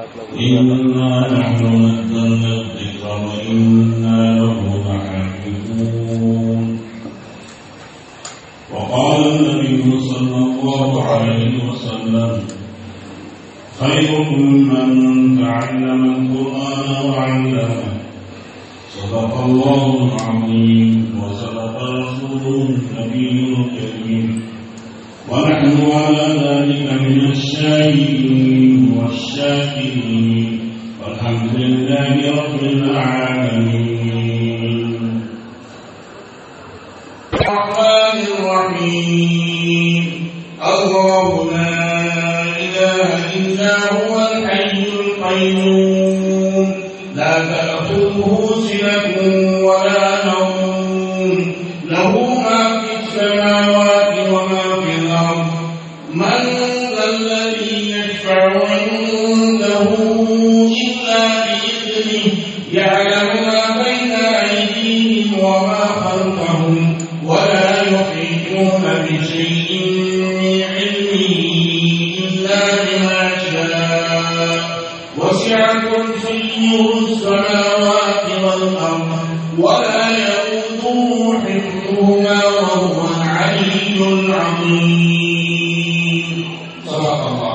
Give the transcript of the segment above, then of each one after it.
إنا نحن نزلنا الذكر وإنا له لحافظون وقال النبي صلى الله عليه وسلم خيركم من تعلم القرآن وعلمه صدق الله العظيم وصدق رسوله النبي الكريم ونحن على ذلك من الشاهدين والشاكرين والحمد لله رب العالمين الرحمن الرحيم الله لا إله إلا هو الحي القيوم لا تأخذه سنة ولا نوم له ما في السماوات وما في الأرض من ذا الذي يشفع عنده إلا بإذنه يعلم ما بين أيديهم وما خلفهم ولا يحيطون بشيء من علمه إلا بما شاء وسع كرسيه السماوات والأرض ولا يؤوده حفظهما وهو العلي العظيم صدق الله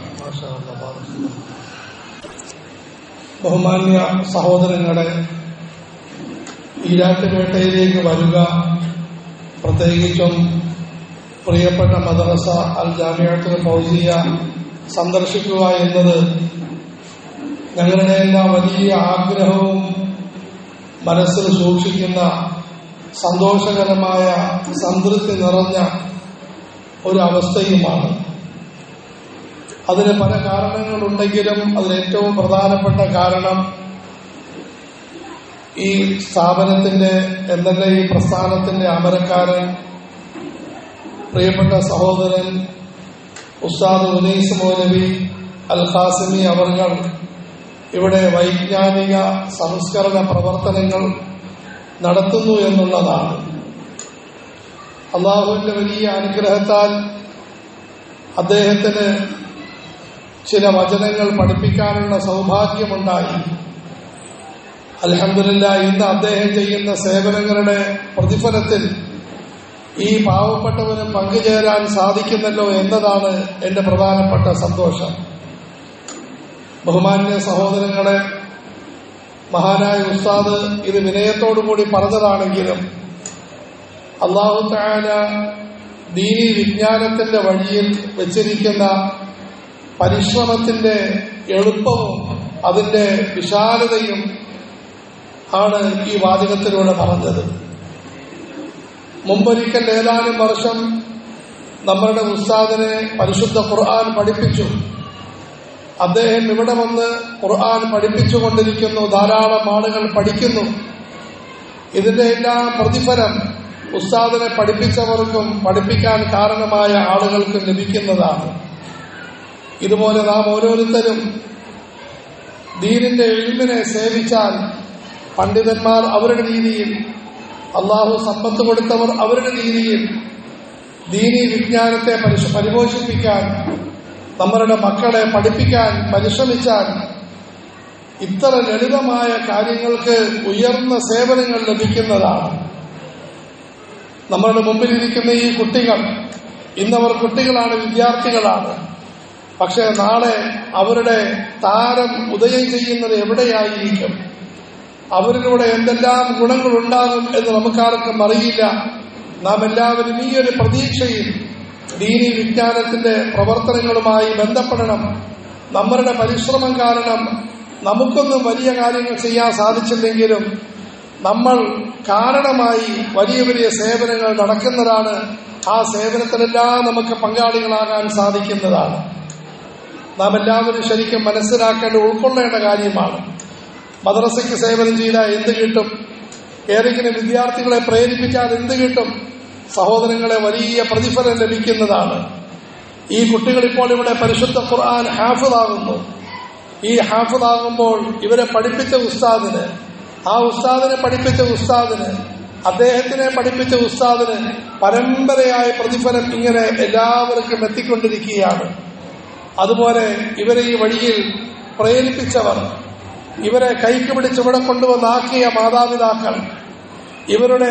ബഹുമാന്യ സഹോദരങ്ങളെ ഈരാറ്റുപേട്ടയിലേക്ക് വരിക പ്രത്യേകിച്ചും പ്രിയപ്പെട്ട മദ്രസ അൽ ജാമിയത്തുൽ ഫൗസിയ സന്ദർശിക്കുക എന്നത് ഞങ്ങളുടെ എല്ലാം വലിയ ആഗ്രഹവും മനസ്സിൽ സൂക്ഷിക്കുന്ന സന്തോഷകരമായ സംതൃപ്തി നിറഞ്ഞ ഒരു അവസ്ഥയുമാണ് അതിന് പല കാരണങ്ങളുണ്ടെങ്കിലും അതിൽ ഏറ്റവും പ്രധാനപ്പെട്ട കാരണം ഈ സ്ഥാപനത്തിന്റെ എന്നല്ല ഈ പ്രസ്ഥാനത്തിന്റെ അമരക്കാരൻ പ്രിയപ്പെട്ട സഹോദരൻ ഉസ്താദ് ഉനൈസ് മൗലവി അൽ ഖാസിമി അവർകൾ ഇവിടെ വൈജ്ഞാനിക സംസ്കരണ പ്രവർത്തനങ്ങൾ നടത്തുന്നു എന്നുള്ളതാണ് അള്ളാഹുവിന്റെ വലിയ അനുഗ്രഹത്താൽ അദ്ദേഹത്തിന് ചില വചനങ്ങൾ പഠിപ്പിക്കാനുള്ള സൗഭാഗ്യമുണ്ടായി അലഹമില്ല ഇന്ന് അദ്ദേഹം ചെയ്യുന്ന സേവനങ്ങളുടെ പ്രതിഫലത്തിൽ ഈ പാവപ്പെട്ടവന് പങ്കുചേരാൻ സാധിക്കുന്നല്ലോ എന്നതാണ് എന്റെ പ്രധാനപ്പെട്ട സന്തോഷം ബഹുമാന്യ സഹോദരങ്ങളെ മഹാനായ ഉസ്താദ് ഇത് വിനയത്തോടുകൂടി പറഞ്ഞതാണെങ്കിലും അള്ളാഹു താല ദീനി വിജ്ഞാനത്തിന്റെ വഴിയിൽ വെച്ചിരിക്കുന്ന പരിശ്രമത്തിന്റെ എളുപ്പവും അതിന്റെ വിശാലതയും ആണ് ഈ വാചകത്തിലൂടെ പറഞ്ഞത് മുമ്പൊരിക്കൽ ഏതാനും വർഷം നമ്മളുടെ ഉസ്താദിനെ പരിശുദ്ധ ഖുർആൻ പഠിപ്പിച്ചു അദ്ദേഹം ഇവിടെ വന്ന് ഖുർആൻ പഠിപ്പിച്ചുകൊണ്ടിരിക്കുന്നു ധാരാളം ആളുകൾ പഠിക്കുന്നു ഇതിന്റെ എല്ലാം പ്രതിഫലം ഉസ്താദിനെ പഠിപ്പിച്ചവർക്കും പഠിപ്പിക്കാൻ കാരണമായ ആളുകൾക്കും ലഭിക്കുന്നതാണ് ഇതുപോലെ നാം ഓരോരുത്തരും ദീനിന്റെ എഴുമിനെ സേവിച്ചാൽ പണ്ഡിതന്മാർ അവരുടെ രീതിയിൽ അള്ളാഹു സമ്പത്ത് കൊടുത്തവർ അവരുടെ രീതിയിൽ ദീനി വിജ്ഞാനത്തെ പരിശ പരിപോഷിപ്പിക്കാൻ നമ്മളുടെ മക്കളെ പഠിപ്പിക്കാൻ പരിശ്രമിച്ചാൽ ഇത്ര ലളിതമായ കാര്യങ്ങൾക്ക് ഉയർന്ന സേവനങ്ങൾ ലഭിക്കുന്നതാണ് നമ്മളുടെ മുമ്പിലിരിക്കുന്ന ഈ കുട്ടികൾ ഇന്നവർ കുട്ടികളാണ് വിദ്യാർത്ഥികളാണ് പക്ഷെ നാളെ അവരുടെ താരം ഉദയം ചെയ്യുന്നത് എവിടെയായിരിക്കും അവരിലൂടെ എന്തെല്ലാം ഗുണങ്ങൾ ഉണ്ടാകും എന്ന് നമുക്കാർക്കും അറിയില്ല നാം എല്ലാവരും ഈ ഒരു പ്രതീക്ഷയിൽ ദീനി വിജ്ഞാനത്തിന്റെ പ്രവർത്തനങ്ങളുമായി ബന്ധപ്പെടണം നമ്മളുടെ പരിശ്രമം കാരണം നമുക്കൊന്നും വലിയ കാര്യങ്ങൾ ചെയ്യാൻ സാധിച്ചില്ലെങ്കിലും നമ്മൾ കാരണമായി വലിയ വലിയ സേവനങ്ങൾ നടക്കുന്നതാണ് ആ സേവനത്തിലെല്ലാം നമുക്ക് പങ്കാളികളാകാൻ സാധിക്കുന്നതാണ് നാം എല്ലാവരും ശരിക്കും മനസ്സിലാക്കേണ്ട ഉൾക്കൊള്ളേണ്ട കാര്യമാണ് മദ്രസയ്ക്ക് സേവനം ചെയ്താൽ എന്ത് കിട്ടും ഏതെങ്കിലും വിദ്യാർത്ഥികളെ പ്രേരിപ്പിച്ചാൽ എന്ത് കിട്ടും സഹോദരങ്ങളെ വലിയ പ്രതിഫലം ലഭിക്കുന്നതാണ് ഈ കുട്ടികൾ ഇപ്പോൾ ഇവിടെ പരിശുദ്ധ ഖുർആൻ ഹാഫിദാകുന്നു ഈ ഹാഫിദാകുമ്പോൾ ഇവരെ പഠിപ്പിച്ച ഉസ്താദിന് ആ ഉസ്താദിനെ പഠിപ്പിച്ച ഉസ്താദിന് അദ്ദേഹത്തിനെ പഠിപ്പിച്ച ഉസ്താദിന് പരമ്പരയായ പ്രതിഫലം ഇങ്ങനെ എല്ലാവർക്കും എത്തിക്കൊണ്ടിരിക്കുകയാണ് അതുപോലെ ഇവരെ ഈ വഴിയിൽ പ്രേരിപ്പിച്ചവർ ഇവരെ കൈക്ക് പിടിച്ച് ഇവിടെ കൊണ്ടുവന്നാക്കിയ മാതാപിതാക്കൾ ഇവരുടെ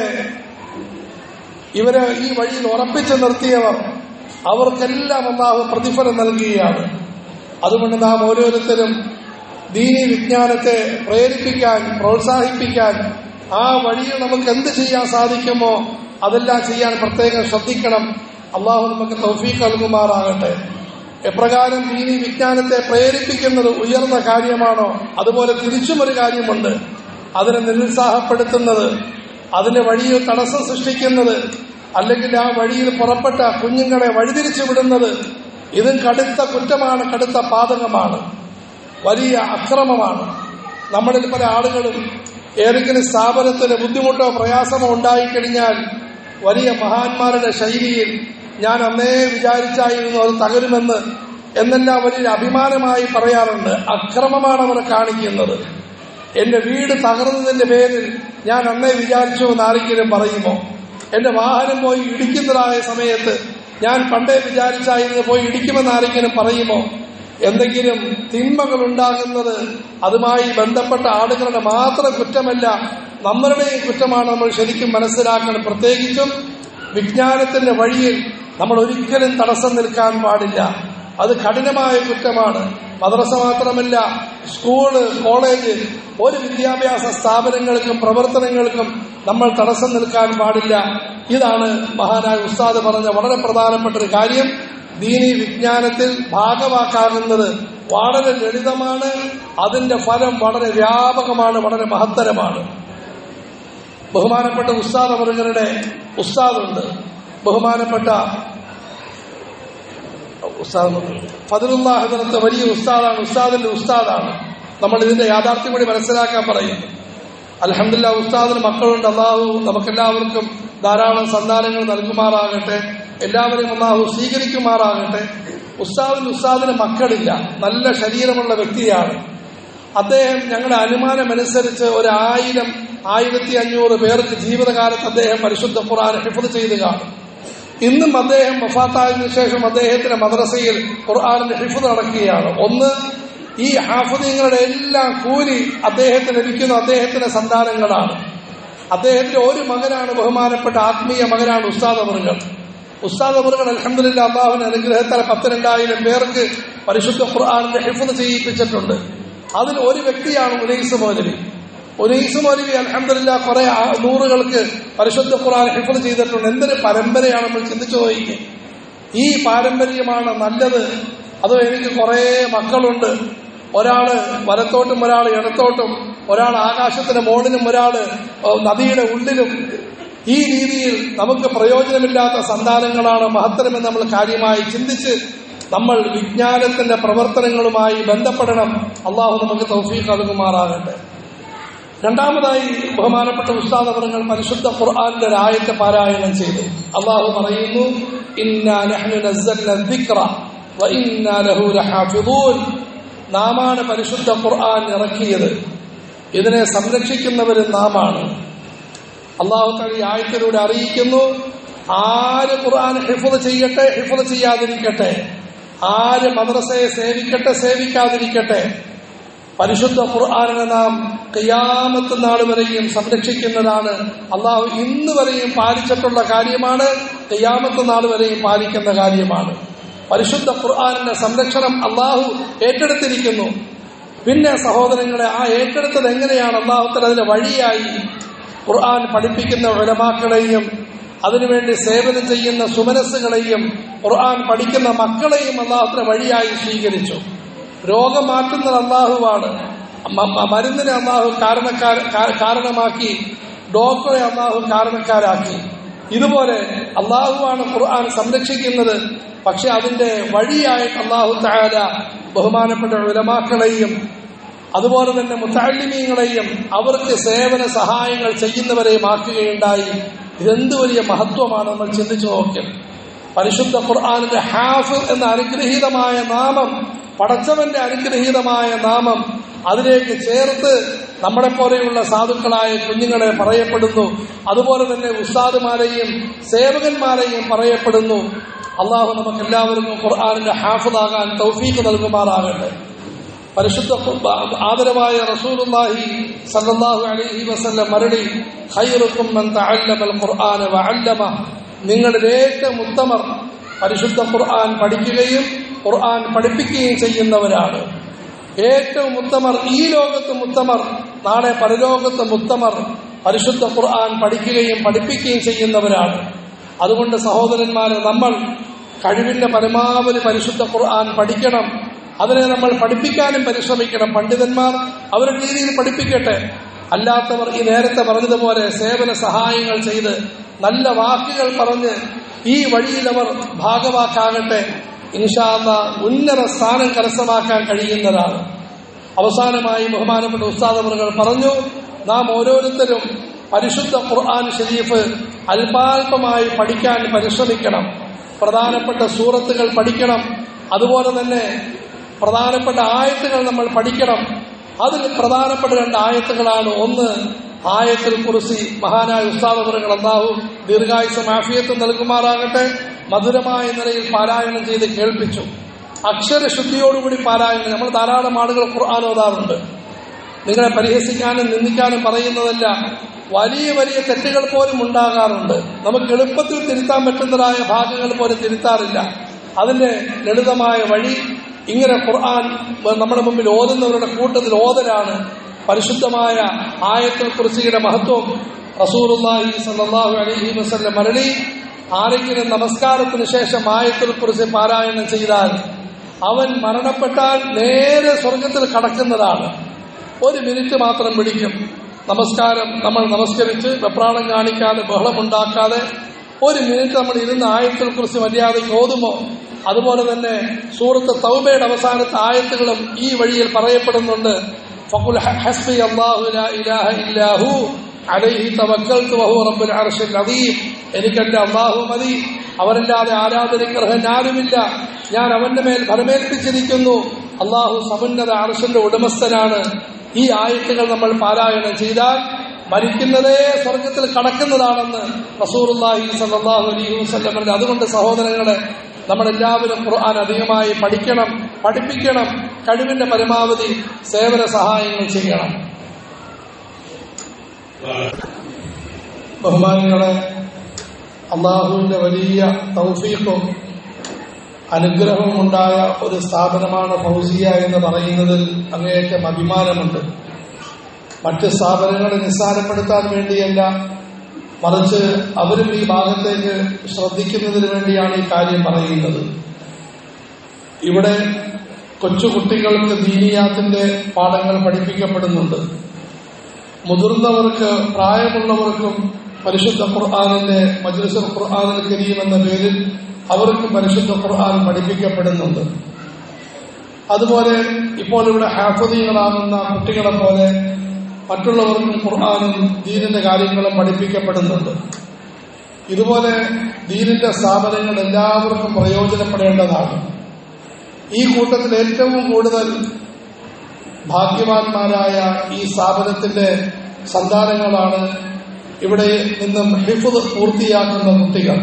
ഇവരെ ഈ വഴിയിൽ ഉറപ്പിച്ചു നിർത്തിയവർ അവർക്കെല്ലാം അള്ളാഹു പ്രതിഫലം നൽകുകയാണ് അതുകൊണ്ട് നാം ഓരോരുത്തരും ദീനി വിജ്ഞാനത്തെ പ്രേരിപ്പിക്കാൻ പ്രോത്സാഹിപ്പിക്കാൻ ആ വഴിയിൽ നമുക്ക് എന്ത് ചെയ്യാൻ സാധിക്കുമോ അതെല്ലാം ചെയ്യാൻ പ്രത്യേകം ശ്രദ്ധിക്കണം അള്ളാഹു നമുക്ക് തൗഫീഖ് നൽകുമാറാകട്ടെ എപ്രകാരം ദീനി വിജ്ഞാനത്തെ പ്രേരിപ്പിക്കുന്നത് ഉയർന്ന കാര്യമാണോ അതുപോലെ തിരിച്ചും ഒരു കാര്യമുണ്ട് അതിനെ നിരുത്സാഹപ്പെടുത്തുന്നത് അതിന്റെ വഴിയിൽ തടസ്സം സൃഷ്ടിക്കുന്നത് അല്ലെങ്കിൽ ആ വഴിയിൽ പുറപ്പെട്ട കുഞ്ഞുങ്ങളെ വഴിതിരിച്ചു വിടുന്നത് ഇതും കടുത്ത കുറ്റമാണ് കടുത്ത പാതകമാണ് വലിയ അക്രമമാണ് നമ്മളിൽ പല ആളുകളും ഏതെങ്കിലും സ്ഥാപനത്തിന് ബുദ്ധിമുട്ടോ പ്രയാസമോ ഉണ്ടായിക്കഴിഞ്ഞാൽ വലിയ മഹാന്മാരുടെ ശൈലിയിൽ ഞാൻ അന്നേ വിചാരിച്ചായിരുന്നു അത് തകരുമെന്ന് എന്നെല്ലാം വലിയ അഭിമാനമായി പറയാറുണ്ട് അക്രമമാണ് അവർ കാണിക്കുന്നത് എന്റെ വീട് തകർന്നതിന്റെ പേരിൽ ഞാൻ അന്നേ വിചാരിച്ചു എന്ന് ആരെങ്കിലും പറയുമോ എന്റെ വാഹനം പോയി ഇടിക്കുന്നതായ സമയത്ത് ഞാൻ പണ്ടേ വിചാരിച്ചായിരുന്നു പോയി ഇടിക്കുമെന്ന് ആരെങ്കിലും പറയുമോ എന്തെങ്കിലും തിന്മകൾ ഉണ്ടാകുന്നത് അതുമായി ബന്ധപ്പെട്ട ആളുകളുടെ മാത്രം കുറ്റമല്ല നമ്മളുടെയും കുറ്റമാണ് നമ്മൾ ശരിക്കും മനസ്സിലാക്കണം പ്രത്യേകിച്ചും വിജ്ഞാനത്തിന്റെ വഴിയിൽ നമ്മൾ ഒരിക്കലും തടസ്സം നിൽക്കാൻ പാടില്ല അത് കഠിനമായ കുറ്റമാണ് മദ്രസ മാത്രമല്ല സ്കൂള് കോളേജ് ഒരു വിദ്യാഭ്യാസ സ്ഥാപനങ്ങൾക്കും പ്രവർത്തനങ്ങൾക്കും നമ്മൾ തടസ്സം നിൽക്കാൻ പാടില്ല ഇതാണ് മഹാനായ ഉസ്താദ് പറഞ്ഞ വളരെ പ്രധാനപ്പെട്ട ഒരു കാര്യം ദീനി വിജ്ഞാനത്തിൽ ഭാഗമാക്കാകുന്നത് വളരെ ലളിതമാണ് അതിന്റെ ഫലം വളരെ വ്യാപകമാണ് വളരെ മഹത്തരമാണ് ബഹുമാനപ്പെട്ട ഉസ്താദ് അവറുകളുടെ ഉസ്താദുണ്ട് ബഹുമാനപ്പെട്ട ഉസ്താദ് ഫതിലുല്ലാഹിദത്തെ വലിയ ഉസ്താദാണ് ഉസ്താദിന്റെ ഉസ്താദാണ് നമ്മൾ ഇതിന്റെ യാഥാർത്ഥ്യം കൂടി മനസ്സിലാക്കാൻ പറയുന്നു അലഹമില്ല ഉസ്താദിന് മക്കളുണ്ട് അള്ളാഹു നമുക്കെല്ലാവർക്കും ധാരാളം സന്താനങ്ങൾ നൽകുമാറാകട്ടെ എല്ലാവരെയും അള്ളാഹു സ്വീകരിക്കുമാറാകട്ടെ ഉസ്താദിന് ഉസ്താദിന് മക്കളില്ല നല്ല ശരീരമുള്ള വ്യക്തിയാണ് അദ്ദേഹം ഞങ്ങളുടെ അനുമാനമനുസരിച്ച് ഒരു ആയിരം ആയിരത്തി അഞ്ഞൂറ് പേർക്ക് ജീവിതകാലത്ത് അദ്ദേഹം പരിശുദ്ധ ഖുർആൻ ഹിഫത് ചെയ്ത് കാണും ഇന്നും അദ്ദേഹം വഫാത്തായതിനു ശേഷം അദ്ദേഹത്തിന്റെ മദ്രസയിൽ ഖുർആാനിന്റെ ഹിഫത് നടക്കുകയാണ് ഒന്ന് ഈ ഹാഫുദീങ്ങളുടെ എല്ലാം കൂലി അദ്ദേഹത്തിന് ലഭിക്കുന്ന അദ്ദേഹത്തിന്റെ സന്താനങ്ങളാണ് അദ്ദേഹത്തിന്റെ ഒരു മകനാണ് ബഹുമാനപ്പെട്ട ആത്മീയ മകനാണ് ഉസ്താദ് അമറുകൾ ഉസ്താദ് അമറുകൾ അലഹമില്ല അള്ളാഹുവിന്റെ അനുഗ്രഹത്താൽ പത്തിരണ്ടായിരം പേർക്ക് പരിശുദ്ധ ഖുർആാനിന്റെ ഹിഫത് ചെയ്യിപ്പിച്ചിട്ടുണ്ട് അതിൽ ഒരു വ്യക്തിയാണ് ഉനൈസ് മൗലവി ഉനൈസ് മൗലവി അലഹമില്ല കുറെ ആ- നൂറുകൾക്ക് പരിശുദ്ധ ഖുർആൻ ഹിഫത് ചെയ്തിട്ടുണ്ട് എന്തൊരു പരമ്പരയാണ് നമ്മൾ ചിന്തിച്ചു നോക്കി ഈ പാരമ്പര്യമാണ് നല്ലത് അതോ എനിക്ക് കുറെ മക്കളുണ്ട് ഒരാള് വലത്തോട്ടും ഒരാൾ ഇടത്തോട്ടും ഒരാൾ ആകാശത്തിന് മുകളിലും ഒരാള് ഏഹ്, നദിയുടെ ഉള്ളിലും ഈ രീതിയിൽ നമുക്ക് പ്രയോജനമില്ലാത്ത സന്താനങ്ങളാണ് മഹത്തരമെന്ന് നമ്മൾ കാര്യമായി ചിന്തിച്ച് നമ്മൾ വിജ്ഞാനത്തിന്റെ പ്രവർത്തനങ്ങളുമായി ബന്ധപ്പെടണം അള്ളാഹു നമുക്ക് തൗഫീഖ് നൽകുമാറാകട്ടെ രണ്ടാമതായി ബഹുമാനപ്പെട്ട ഉസ്താദ് അവർങ്ങൾ പരിശുദ്ധ ഖുർആാനിന്റെ ഒരു ആയത്തെ പാരായണം ചെയ്തു അള്ളാഹു പറയുന്നു ഇന്നാ നഹ്നു നസ്സൽന الذِّكْرَ وَإِنَّا لَهُ لَحَافِظُونَ നാമാണ് പരിശുദ്ധ ഖുർആൻ ഇറക്കിയത് ഇതിനെ സംരക്ഷിക്കുന്നവരും നാമാണ് അള്ളാഹു തആല ഈ ആയത്തിലൂടെ അറിയിക്കുന്നു ആര് ഖുർആൻ ഹിഫ്ള് ചെയ്യട്ടെ ഹിഫ്ള് ചെയ്യാതിരിക്കട്ടെ ആര് മദ്രസയെ സേവിക്കട്ടെ സേവിക്കാതിരിക്കട്ടെ പരിശുദ്ധ ഖുർആാനിനെ നാം ഖിയാമത്ത് നാൾ വരെയും സംരക്ഷിക്കുന്നതാണ് അള്ളാഹു ഇന്ന് വരെയും പാലിച്ചിട്ടുള്ള കാര്യമാണ് ഖിയാമത്ത് നാൾ വരെയും പാലിക്കുന്ന കാര്യമാണ് പരിശുദ്ധ ഖുർആാനിന്റെ സംരക്ഷണം അള്ളാഹു ഏറ്റെടുത്തിരിക്കുന്നു പിന്നെ സഹോദരങ്ങളെ ആ ഏറ്റെടുത്തത് എങ്ങനെയാണ് അള്ളാഹുത്തൽ അതിന്റെ വഴിയായി ഖുർആൻ പഠിപ്പിക്കുന്ന ഉലമാക്കളെയും അതിനുവേണ്ടി സേവനം ചെയ്യുന്ന സുമനസ്സുകളെയും ഖുർആൻ പഠിക്കുന്ന മക്കളെയും അള്ളാഹുത്തിന് വഴിയായി സ്വീകരിച്ചു രോഗം മാറ്റുന്നത് അള്ളാഹുവാണ് മ- മ- മരുന്നിനെ അള്ളാഹു കാരണക്കാർ കാ- കാരണമാക്കി ഡോക്ടറെ അള്ളാഹു കാരണക്കാരാക്കി ഇതുപോലെ അള്ളാഹുവാണ് ഖുർആൻ സംരക്ഷിക്കുന്നത് പക്ഷെ അതിന്റെ വഴിയായിട്ട് അള്ളാഹു താല ബഹുമാനപ്പെട്ട ഉലമാക്കളെയും അതുപോലെ തന്നെ മുത്താലിമീങ്ങളെയും അവർക്ക് സേവന സഹായങ്ങൾ ചെയ്യുന്നവരെയും ആക്കുകയുണ്ടായി ഇതെന്ത് വലിയ മഹത്വമാണ് നമ്മൾ ചിന്തിച്ചു നോക്കിയത് പരിശുദ്ധ ഖുർആാനിന്റെ ഹാഫ് എന്ന അനുഗ്രഹീതമായ നാമം പടച്ചവന്റെ അനുഗ്രഹീതമായ നാമം അതിലേക്ക് ചേർത്ത് നമ്മളെ പോലെയുള്ള സാധുക്കളായ കുഞ്ഞുങ്ങളെ പറയപ്പെടുന്നു അതുപോലെ തന്നെ ഉസ്താദുമാരെയും സേവകന്മാരെയും പറയപ്പെടുന്നു അള്ളാഹു നമുക്ക് എല്ലാവർക്കും ഖുർആാനിന്റെ ഹാഫിദാകാൻ തൗഫീഖ് നൽകുമാറാകട്ടെ പരിശുദ്ധ ഖുർആ- ആദരവായ റസൂലുള്ളാഹി സല്ലല്ലാഹു അലൈഹി വസല്ലം മരളി ഖൈറുക്കും മൻ തഅല്ലമൽ ഖുർആന വഅല്ലമ നിങ്ങളിൽ ഏറ്റവും ഉത്തമർ പരിശുദ്ധ ഖുർആൻ പഠിക്കുകയും ഖുർആൻ പഠിപ്പിക്കുകയും ചെയ്യുന്നവരാണ് ഏറ്റവും ഉത്തമർ ഈ ലോകത്തും ഉത്തമർ നാളെ പരലോകത്തും ഉത്തമർ പരിശുദ്ധ ഖുർആൻ പഠിക്കുകയും പഠിപ്പിക്കുകയും ചെയ്യുന്നവരാണ് അതുകൊണ്ട് സഹോദരന്മാരെ നമ്മൾ കഴിവിന്റെ പരമാവധി പരിശുദ്ധ ഖുർആൻ പഠിക്കണം അതിനെ നമ്മൾ പഠിപ്പിക്കാനും പരിശ്രമിക്കണം പണ്ഡിതന്മാർ അവരുടെ രീതിയിൽ പഠിപ്പിക്കട്ടെ അല്ലാത്തവർ ഈ നേരത്തെ പറഞ്ഞതുപോലെ സേവന സഹായങ്ങൾ ചെയ്ത് നല്ല വാക്കുകൾ പറഞ്ഞ് ഈ വഴിയിൽ അവർ ഭാഗവാക്കാകട്ടെ ഇൻഷാല്ല ഉന്നത സ്ഥാനം കരസ്ഥമാക്കാൻ കഴിയുന്നതാണ് അവസാനമായി ബഹുമാനപ്പെട്ട ഉസ്താദവറുകൾ പറഞ്ഞു നാം ഓരോരുത്തരും പരിശുദ്ധ ഖുർആൻ ഷരീഫ് അല്പാൽപമായി പഠിക്കാൻ പരിശ്രമിക്കണം പ്രധാനപ്പെട്ട സൂറത്തുകൾ പഠിക്കണം അതുപോലെ തന്നെ പ്രധാനപ്പെട്ട ആയത്തുകൾ നമ്മൾ പഠിക്കണം അതിൽ പ്രധാനപ്പെട്ട രണ്ട് ആയത്തുകളാണ് ഒന്ന് ആയത്തിൽ കുറിച്ച് മഹാനായ ഉസ്താദവറുകൾ അള്ളാഹു ദീർഘായുസം ആഫിയത്ത് നൽകുമാറാകട്ടെ മധുരമായ നിലയിൽ പാരായണം ചെയ്ത് കേൾപ്പിച്ചു അക്ഷരശുദ്ധിയോടുകൂടി പാരായണം നമ്മൾ ധാരാളം ആളുകൾ ഖുർആൻ ഓതാറുണ്ട് നിങ്ങളെ പരിഹസിക്കാനും നിന്ദിക്കാനും പറയുന്നതല്ല വലിയ വലിയ തെറ്റുകൾ പോലും ഉണ്ടാകാറുണ്ട് നമുക്ക് എളുപ്പത്തിൽ തിരുത്താൻ പറ്റുന്നതായ ഭാഗങ്ങൾ പോലും തിരുത്താറില്ല അതിന്റെ ലളിതമായ വഴി ഇങ്ങനെ ഖുർആൻ നമ്മുടെ മുമ്പിൽ ഓതുന്നവരുടെ കൂട്ടത്തിൽ ഓതലാണ് പരിശുദ്ധമായ ആയത്തിൽ കുറിച്ചിയുടെ മഹത്വം റസൂലുള്ളാഹി സല്ലല്ലാഹു അലൈഹി വസല്ലം മരളി ആരെങ്കിലും നമസ്കാരത്തിന് ശേഷം ആയത്തിൽ കുറിച്ച് പാരായണം ചെയ്താൽ അവൻ മരണപ്പെട്ടാൽ നേരെ സ്വർഗത്തിൽ കടക്കുന്നതാണ് ഒരു മിനിറ്റ് മാത്രം പിടിക്കും നമസ്കാരം നമ്മൾ നമസ്കരിച്ച് വെപ്രാളം കാണിക്കാതെ ബഹളമുണ്ടാക്കാതെ ഒരു മിനിറ്റ് നമ്മൾ ഇരുന്ന ആയത്തിൽ കുറിച്ച് മര്യാദയ്ക്ക് ഓതുമോ അതുപോലെ തന്നെ സൂറത്ത് തൗബയുടെ അവസാനത്തെ ആയത്തുകളും ഈ വഴിയിൽ പറയപ്പെടുന്നുണ്ട് ഫഖുൽ ഹസ്ബി അല്ലാഹു ലാ ഇലാഹ ഇല്ലാഹു അലൈഹി തവക്കൽതു വഹുവ റബ്ബുൽ അർശിൽ അദീം എനിക്ക് എന്റെ അള്ളാഹു മതി അവരല്ലാതെ ആരാധനയ്ക്ക് അർഹൻ ആരുമില്ല ഞാൻ അവന്റെ മേൽ ഫലമേൽപ്പിച്ചിരിക്കുന്നു അള്ളാഹു സമുന്നത അർശന്റെ ഉടമസ്ഥനാണ് ഈ ആയത്തുകൾ നമ്മൾ പാരായണം ചെയ്താൽ മരിക്കുന്നതേ സ്വർഗത്തിൽ കടക്കുന്നതാണെന്ന് റസൂറുല്ലാഹി സല്ലല്ലാഹു അലൈഹി വസല്ലം പറഞ്ഞു അതുകൊണ്ട് സഹോദരങ്ങളെ നമ്മളെല്ലാവരും ഖുർആൻ അധികമായി പഠിക്കണം പഠിപ്പിക്കണം കഴിവിന്റെ പരമാവധി സേവന സഹായങ്ങൾ ചെയ്യണം ബഹുമാനികളെ അള്ളാഹുവിന്റെ വലിയ തൗഫീഖും അനുഗ്രഹവും ഉണ്ടായ ഒരു സ്ഥാപനമാണ് ഫൗസിയ എന്ന് പറയുന്നതിൽ അങ്ങേയറ്റം അഭിമാനമുണ്ട് മറ്റ് സ്ഥാപനങ്ങളെ നിസ്സാരപ്പെടുത്താൻ വേണ്ടിയല്ല മറിച്ച് അവരും ഈ ഭാഗത്തേക്ക് ശ്രദ്ധിക്കുന്നതിന് വേണ്ടിയാണ് ഈ കാര്യം പറയുന്നത് ഇവിടെ കൊച്ചുകുട്ടികൾക്ക് ദീനിയാത്തിന്റെ പാഠങ്ങൾ പഠിപ്പിക്കപ്പെടുന്നുണ്ട് മുതിർന്നവർക്ക് പ്രായമുള്ളവർക്കും പരിശുദ്ധ ഖുർആാനിന്റെ മജ്ലിസുൽ ഖുർആാനിൽ കരീം എന്ന പേരിൽ അവർക്കും പരിശുദ്ധ ഖുർആൻ പഠിപ്പിക്കപ്പെടുന്നുണ്ട് അതുപോലെ ഇപ്പോൾ ഇവിടെ ഹാഫദീകളാകുന്ന കുട്ടികളെ പോലെ മറ്റുള്ളവർക്കും ഖുർആാനും ദീനിന്റെ കാര്യങ്ങളും പഠിപ്പിക്കപ്പെടുന്നുണ്ട് ഇതുപോലെ ദീനിന്റെ സ്ഥാപനങ്ങൾ എല്ലാവർക്കും പ്രയോജനപ്പെടേണ്ടതാണ് ഈ കൂട്ടത്തിൽ ഏറ്റവും കൂടുതൽ ഭാഗ്യവാന്മാരായ ഈ സ്ഥാപനത്തിന്റെ സന്താനങ്ങളാണ് ഇവിടെ നിന്നും ഹിഫുദ് പൂർത്തിയാക്കുന്ന കുട്ടികൾ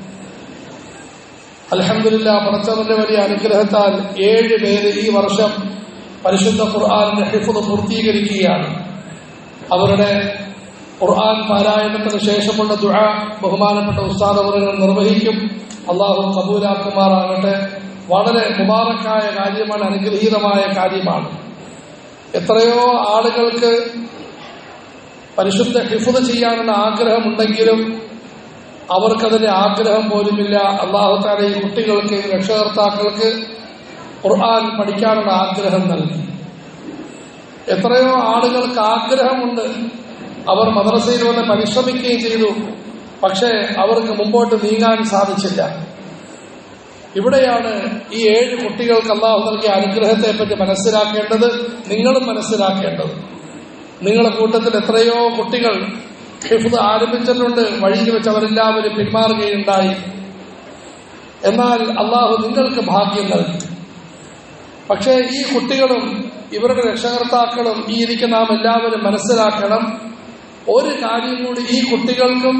അലഹമില്ല പടച്ചവന്റെ വലിയ അനുഗ്രഹത്താൽ ഏഴ് പേര് ഈ വർഷം പരിശുദ്ധ ഖുർആാനിന്റെ ഹിഫുദ് പൂർത്തീകരിക്കുകയാണ് അവരുടെ ഖുർആൻ പാരായണത്തിന് ശേഷമുള്ള ദുആ ബഹുമാനപ്പെട്ട ഉസ്താദ് അവറുകൾ നിർവഹിക്കും അള്ളാഹു കബൂലാക്കുമാറാകട്ടെ വളരെ മുബാറക്കായ കാര്യമാണ് അനുഗ്രഹീതമായ കാര്യമാണ് എത്രയോ ആളുകൾക്ക് പരിശുദ്ധ ഹിഫുദ് ചെയ്യാനുള്ള ആഗ്രഹമുണ്ടെങ്കിലും അവർക്കതിന്റെ ആഗ്രഹം പോലുമില്ല അള്ളാഹുത്താല ഈ കുട്ടികൾക്ക് ഈ രക്ഷകർത്താക്കൾക്ക് ഖുർആൻ പഠിക്കാനുള്ള ആഗ്രഹം നൽകി എത്രയോ ആളുകൾക്ക് ആഗ്രഹമുണ്ട് അവർ മദ്രസയിൽ വന്ന് പരിശ്രമിക്കുകയും ചെയ്തു പക്ഷേ അവർക്ക് മുമ്പോട്ട് നീങ്ങാൻ സാധിച്ചില്ല ഇവിടെയാണ് ഈ ഏഴ് കുട്ടികൾക്ക് അള്ളാഹു നൽകിയ അനുഗ്രഹത്തെ പറ്റി മനസ്സിലാക്കേണ്ടത് നിങ്ങളും മനസ്സിലാക്കേണ്ടത് നിങ്ങളുടെ കൂട്ടത്തിൽ എത്രയോ കുട്ടികൾ ഹിഫ്ദ് ആരംഭിച്ചിട്ടുണ്ട് വഴിയിൽ വെച്ച് അവരെല്ലാവരും പിന്മാറുകയുണ്ടായി എന്നാൽ അള്ളാഹു നിങ്ങൾക്ക് ഭാഗ്യം നൽകി പക്ഷേ ഈ കുട്ടികളും ഇവരുടെ രക്ഷകർത്താക്കളും ഈ ഇരിക്കുന്ന നാം എല്ലാവരും മനസ്സിലാക്കണം ഒരു കാര്യം കൂടി ഈ കുട്ടികൾക്കും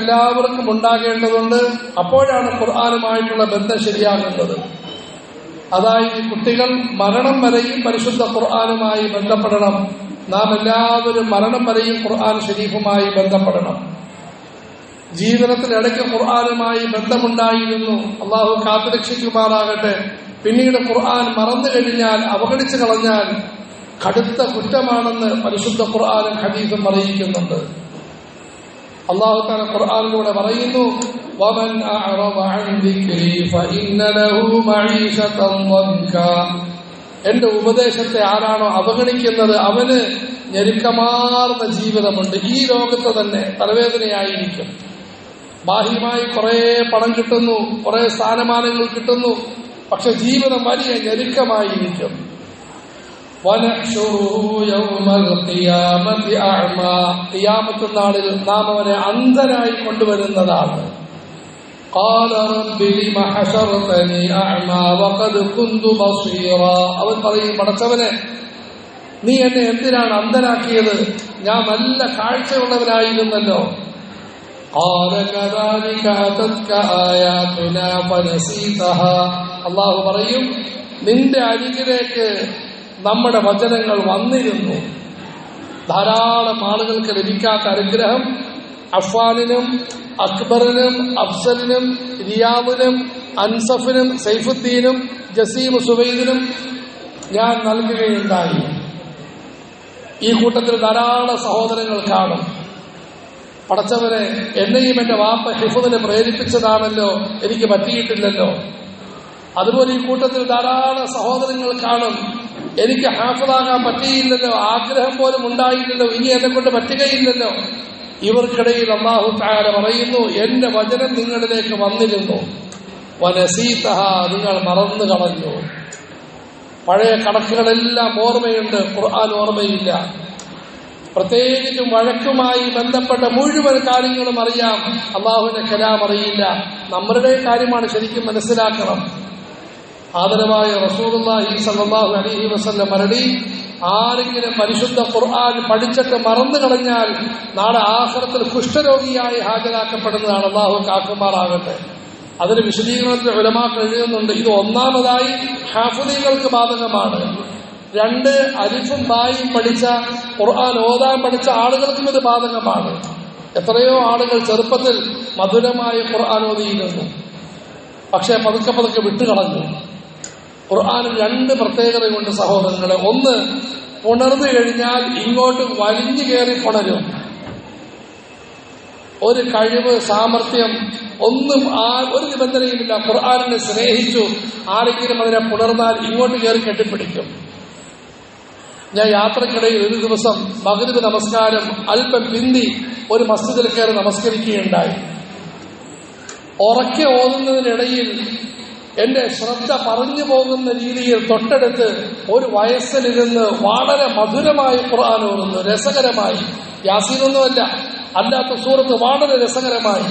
നമുക്കെല്ലാവർക്കും ഉണ്ടാകേണ്ടതുണ്ട് അപ്പോഴാണ് ഖുർആാനുമായിട്ടുള്ള ബന്ധം ശരിയാകേണ്ടത് അതായത് കുട്ടികൾ മരണം വരെയും പരിശുദ്ധ ഖുർആാനുമായി ബന്ധപ്പെടണം നാം എല്ലാവരും മരണം വരെയും ഖുർആൻ ഷരീഫുമായി ബന്ധപ്പെടണം ജീവിതത്തിൽ ഇടയ്ക്ക് ഖുർആാനുമായി ബന്ധമുണ്ടായിരുന്നു അള്ളാഹു കാത്തുരക്ഷിക്കുമാറാകട്ടെ പിന്നീട് ഖുർആൻ മറന്നു കഴിഞ്ഞാൽ അവഗണിച്ചു കളഞ്ഞാൽ കടുത്ത കുറ്റമാണെന്ന് പരിശുദ്ധ ഖുർആാനും ഹദീസും അറിയിക്കുന്നുണ്ട് അള്ളാഹു താല ഖുർആാനിലൂടെ പറയുന്നു ومن أعرض عن ذكري فإن له معيشة ضنكا എന്റെ ഉപദേശത്തെ ആരാണോ അവഗണിക്കുന്നത് അവന് ഞെരുക്കമാർന്ന ജീവിതമുണ്ട് ഈ ലോകത്ത് തന്നെ തലവേദനയായിരിക്കും ബാഹ്യമായി കുറെ പണം കിട്ടുന്നു കുറെ സ്ഥാനമാനങ്ങൾ കിട്ടുന്നു പക്ഷെ ജീവിതം വലിയ ഞെരുക്കമായിരിക്കും ഖിയാമത്ത് നാളിൽ നാം അവനെ അന്ധനായി കൊണ്ടുവരുന്നതാണ് قال رب لم حشرتني أعمى وقد كنت بصيرا അവൻ പറയും പടച്ചവനെ നീ എന്നെ എന്തിനാണ് അന്ധനാക്കിയത് ഞാൻ നല്ല കാഴ്ചയുള്ളവനായിരുന്നല്ലോ قال كذلك أتتك آياتنا فنسيتها അള്ളാഹു പറയും നിന്റെ അരികിലേക്ക് നമ്മുടെ വചനങ്ങൾ വന്നിരുന്നു ധാരാളം ആളുകൾക്ക് ലഭിക്കാത്ത അനുഗ്രഹം അഫ്വാനിനും അക്ബറിനും അഫ്സലിനും റിയാബിനും അൻസഫിനും സൈഫുദ്ദീനും ജസീം സുബൈദിനും ഞാൻ നൽകുകയുണ്ടായി ഈ കൂട്ടത്തിൽ ധാരാളം സഹോദരങ്ങൾ കാണും പടച്ചവനെ എന്നെയും എന്റെ വാപ്പ ഹിഫുദിനെ പ്രേരിപ്പിച്ചതാണല്ലോ എനിക്ക് പറ്റിയിട്ടില്ലല്ലോ അതുപോലെ ഈ കൂട്ടത്തിൽ ധാരാളം സഹോദരങ്ങൾ കാണും എനിക്ക് ഹാഫിളാകാൻ പറ്റിയില്ലല്ലോ ആഗ്രഹം പോലും ഉണ്ടായില്ലല്ലോ ഇനി എന്നെ കൊണ്ട് പറ്റുകയില്ലല്ലോ ഇവർക്കിടയിൽ അള്ളാഹു താര പറയുന്നു എന്റെ വചനം നിങ്ങളിലേക്ക് വന്നിരുന്നു വനസീതഹ നിങ്ങൾ മറന്നു കളഞ്ഞു പഴയ കണക്കുകളെല്ലാം ഓർമ്മയുണ്ട് ഖുർആൻ ഓർമ്മയില്ല പ്രത്യേകിച്ചും വഴക്കുമായി ബന്ധപ്പെട്ട മുഴുവൻ കാര്യങ്ങളും അറിയാം അള്ളാഹുവിന്റെ കലാം അറിയില്ല നമ്മളുടെ കാര്യമാണ് ശരിക്കും മനസ്സിലാക്കണം ആദരവായ റസൂലുള്ളാഹി സല്ലല്ലാഹു അലൈഹി വസല്ലം മരടി ആരെങ്കിലും പരിശുദ്ധ ഖുർആൻ പഠിച്ചിട്ട് മറന്നു കളഞ്ഞാൽ നാളെ ആഹ്റത്തിൽ കുഷ്ഠരോഗിയായി ഹാജരാക്കപ്പെടുന്നതാണ് അള്ളാഹു കാക്കുമാറാകട്ടെ അതിന് വിശദീകരണത്തിൽ ഉലമാക്കൾ എഴുതുന്നുണ്ട് ഇത് ഒന്നാമതായി ഹാഫുദീകൾക്ക് ബാധകമാണ് രണ്ട് അരിഫും ബായും പഠിച്ച ഖുർആൻ ഓതാൻ പഠിച്ച ആളുകൾക്കും ഇത് ബാധകമാണ് എത്രയോ ആളുകൾ ചെറുപ്പത്തിൽ മധുരമായ ഖുർആൻ ഓതിയിരുന്നു പക്ഷേ പതുക്കെ പതുക്കെ വിട്ടുകളഞ്ഞു ഖുർആാനിൽ രണ്ട് പ്രത്യേകതയുണ്ട് സഹോദരങ്ങളെ ഒന്ന് ഉണർന്നു കഴിഞ്ഞാൽ ഇങ്ങോട്ട് വലിഞ്ഞു കയറി പുണരും ഒരു കഴിവ് സാമർഥ്യം ഒന്നും ആ ഒരു നിബന്ധനയുമില്ല ഖുർആാനിനെ സ്നേഹിച്ചു ആരെങ്കിലും അതിനെ പുണർന്നാൽ ഇങ്ങോട്ട് കയറി കെട്ടിപ്പിടിക്കും ഞാൻ യാത്രക്കിടയിൽ ഒരു ദിവസം മകരുവ് നമസ്കാരം അല്പം പിന്തി ഒരു മസ്ജിദിൽ കയറി നമസ്കരിക്കുകയുണ്ടായി ഉറക്കെ ഓതുന്നതിനിടയിൽ എന്റെ ശ്രദ്ധ പറഞ്ഞു പോകുന്ന രീതിയിൽ തൊട്ടടുത്ത് ഒരു വയസ്സിലിരുന്ന് വളരെ മധുരമായി ഖുർആൻ ഓതുന്നു രസകരമായി യാസീനൊന്നുമല്ല അല്ലാത്ത സൂറത്ത് വളരെ രസകരമായി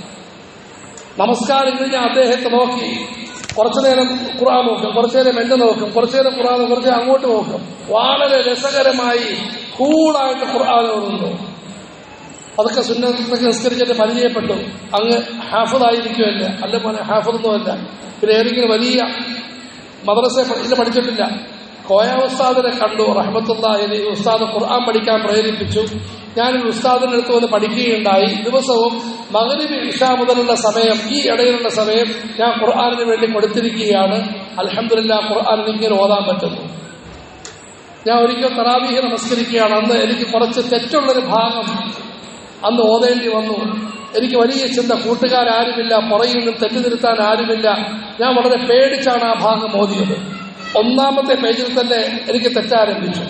നമസ്കാരം കഴിഞ്ഞ അദ്ദേഹത്തെ നോക്കി കുറച്ചു നേരം ഖുർആൻ നോക്കും കുറച്ചു നേരം എന്നെ നോക്കും കുറച്ചു നേരം ഖുർആൻ കുറച്ച് അങ്ങോട്ട് നോക്കും വളരെ രസകരമായി കൂളായിട്ട് ഖുർആൻ ഓതുന്നു അതൊക്കെ സുന്നത്തൊക്കെ നിസ്കരിച്ചിട്ട് പരിചയപ്പെട്ടു അങ്ങ് ഹാഫിദായിരിക്കുമല്ല അല്ല മോനെ ഹാഫിദൊന്നുമല്ല പിന്നെ ഏതെങ്കിലും വലിയ മദ്രസ ഇല്ല പഠിച്ചിട്ടില്ല കോയ ഉസ്താദിനെ കണ്ടു റഹമത്തുല്ലാഹി ഉസ്താദ് ഖുർആൻ പഠിക്കാൻ പ്രേരിപ്പിച്ചു ഞാനൊരു ഉസ്താദിന്റെ അടുത്ത് വന്ന് പഠിക്കുകയുണ്ടായി ദിവസവും മകരിബ് ഇഷ മുതലുള്ള സമയം ഈ ഇടയിലുള്ള സമയം ഞാൻ ഖുർആാനിന് വേണ്ടി കൊടുത്തിരിക്കുകയാണ് അലഹമില്ല ഖുർആൻ എനിക്കിങ്ങനെ ഓതാൻ പറ്റുന്നു ഞാൻ ഒരിക്കൽ തറാവീഹ് നമസ്കരിക്കുകയാണ് അന്ന് എനിക്ക് കുറച്ച് തെറ്റുള്ളൊരു ഭാഗം അന്ന് ഓതേണ്ടി വന്നു എനിക്ക് വലിയ ചിന്ത കൂട്ടുകാരാരുമില്ല പുറയിൽ നിന്നും തെറ്റുതിരുത്താൻ ആരുമില്ല ഞാൻ വളരെ പേടിച്ചാണ് ആ ഭാഗം ഓതിയത് ഒന്നാമത്തെ പേജിൽ തന്നെ എനിക്ക് തെറ്റാരംഭിച്ചു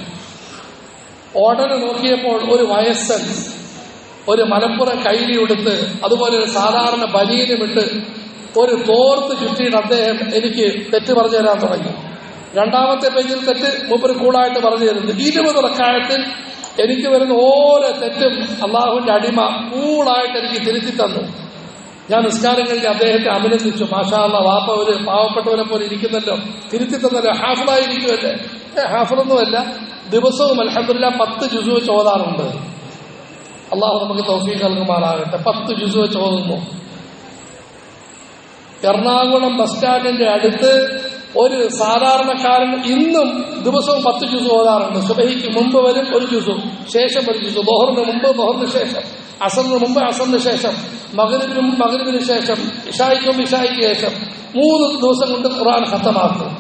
ഉടനെ നോക്കിയപ്പോൾ ഒരു വയസ്സൻ ഒരു മലപ്പുറം കൈലി ഉടുത്ത് അതുപോലെ ഒരു സാധാരണ ബനീനുമിട്ട് ഒരു തോർത്ത് ചുറ്റിയിട്ട് അദ്ദേഹം എനിക്ക് തെറ്റ് പറഞ്ഞു തരാൻ തുടങ്ങി രണ്ടാമത്തെ പേജിൽ തെറ്റ് മൂപ്പര് കൂളായിട്ട് പറഞ്ഞു തരുന്നു ഇരുപത് റക്കായത്തിൽ എനിക്ക് വരുന്ന ഓരോ തെറ്റും അള്ളാഹുവിന്റെ അടിമ കൂളായിട്ട് എനിക്ക് തിരുത്തി തന്നു ഞാൻ നിസ്കാരം കഴിഞ്ഞ് അദ്ദേഹത്തെ അഭിനന്ദിച്ചു മാഷാ അല്ല വാപ്പ ഒരു പാവപ്പെട്ടവനെ പോലെ ഇരിക്കുന്നല്ലോ തിരുത്തി തന്നല്ലോ ഹാഫിളായിരിക്കുമല്ലേ ഹാഫിളൊന്നുമല്ല ദിവസവും അലഹമില്ല പത്ത് ജുസു വെച്ച് ഓതാറുണ്ട് അള്ളാഹു നമുക്ക് തൗഫീഖ് നൽകുമാറാകട്ടെ പത്ത് ജുസു വെച്ച് ഓതുന്നു എറണാകുളം ബസ് സ്റ്റാൻഡിന്റെ അടുത്ത് ഒരു സാധാരണക്കാരൻ ഇന്നും ദിവസവും പത്ത് ജ്യൂസ് ഓതാറുണ്ട് സുബഹിക്ക് മുമ്പ് വരും ഒരു ജ്യൂസും ശേഷം ഒരു ജ്യൂസ് ബോഹറിന് മുമ്പ് ബോഹറിന് ശേഷം അസറിന് മുമ്പ് അസറിന് ശേഷം മകരവിന് മുമ്പ് മകരവിന് ശേഷം ഇഷായിക്കും ഇഷായിക്ക് ശേഷം മൂന്ന് ദിവസം കൊണ്ട് ഖുർആൻ ഖത്തമാക്കും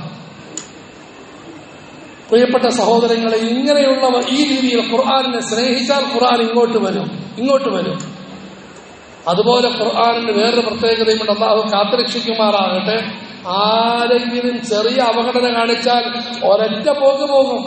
പ്രിയപ്പെട്ട സഹോദരങ്ങളെ ഇങ്ങനെയുള്ള ഈ രീതിയിൽ ഖുർആാനിനെ സ്നേഹിച്ചാൽ ഖുർആൻ ഇങ്ങോട്ട് വരും ഇങ്ങോട്ട് വരും അതുപോലെ ഖുർആാനിന് വേറൊരു പ്രത്യേകതയുമുണ്ട് അള്ളാഹു കാത്തുരക്ഷിക്കുമാറാകട്ടെ ആരെങ്കിലും ചെറിയ അപകടന കാണിച്ചാൽ ഒരൊറ്റ പോക്ക് പോകും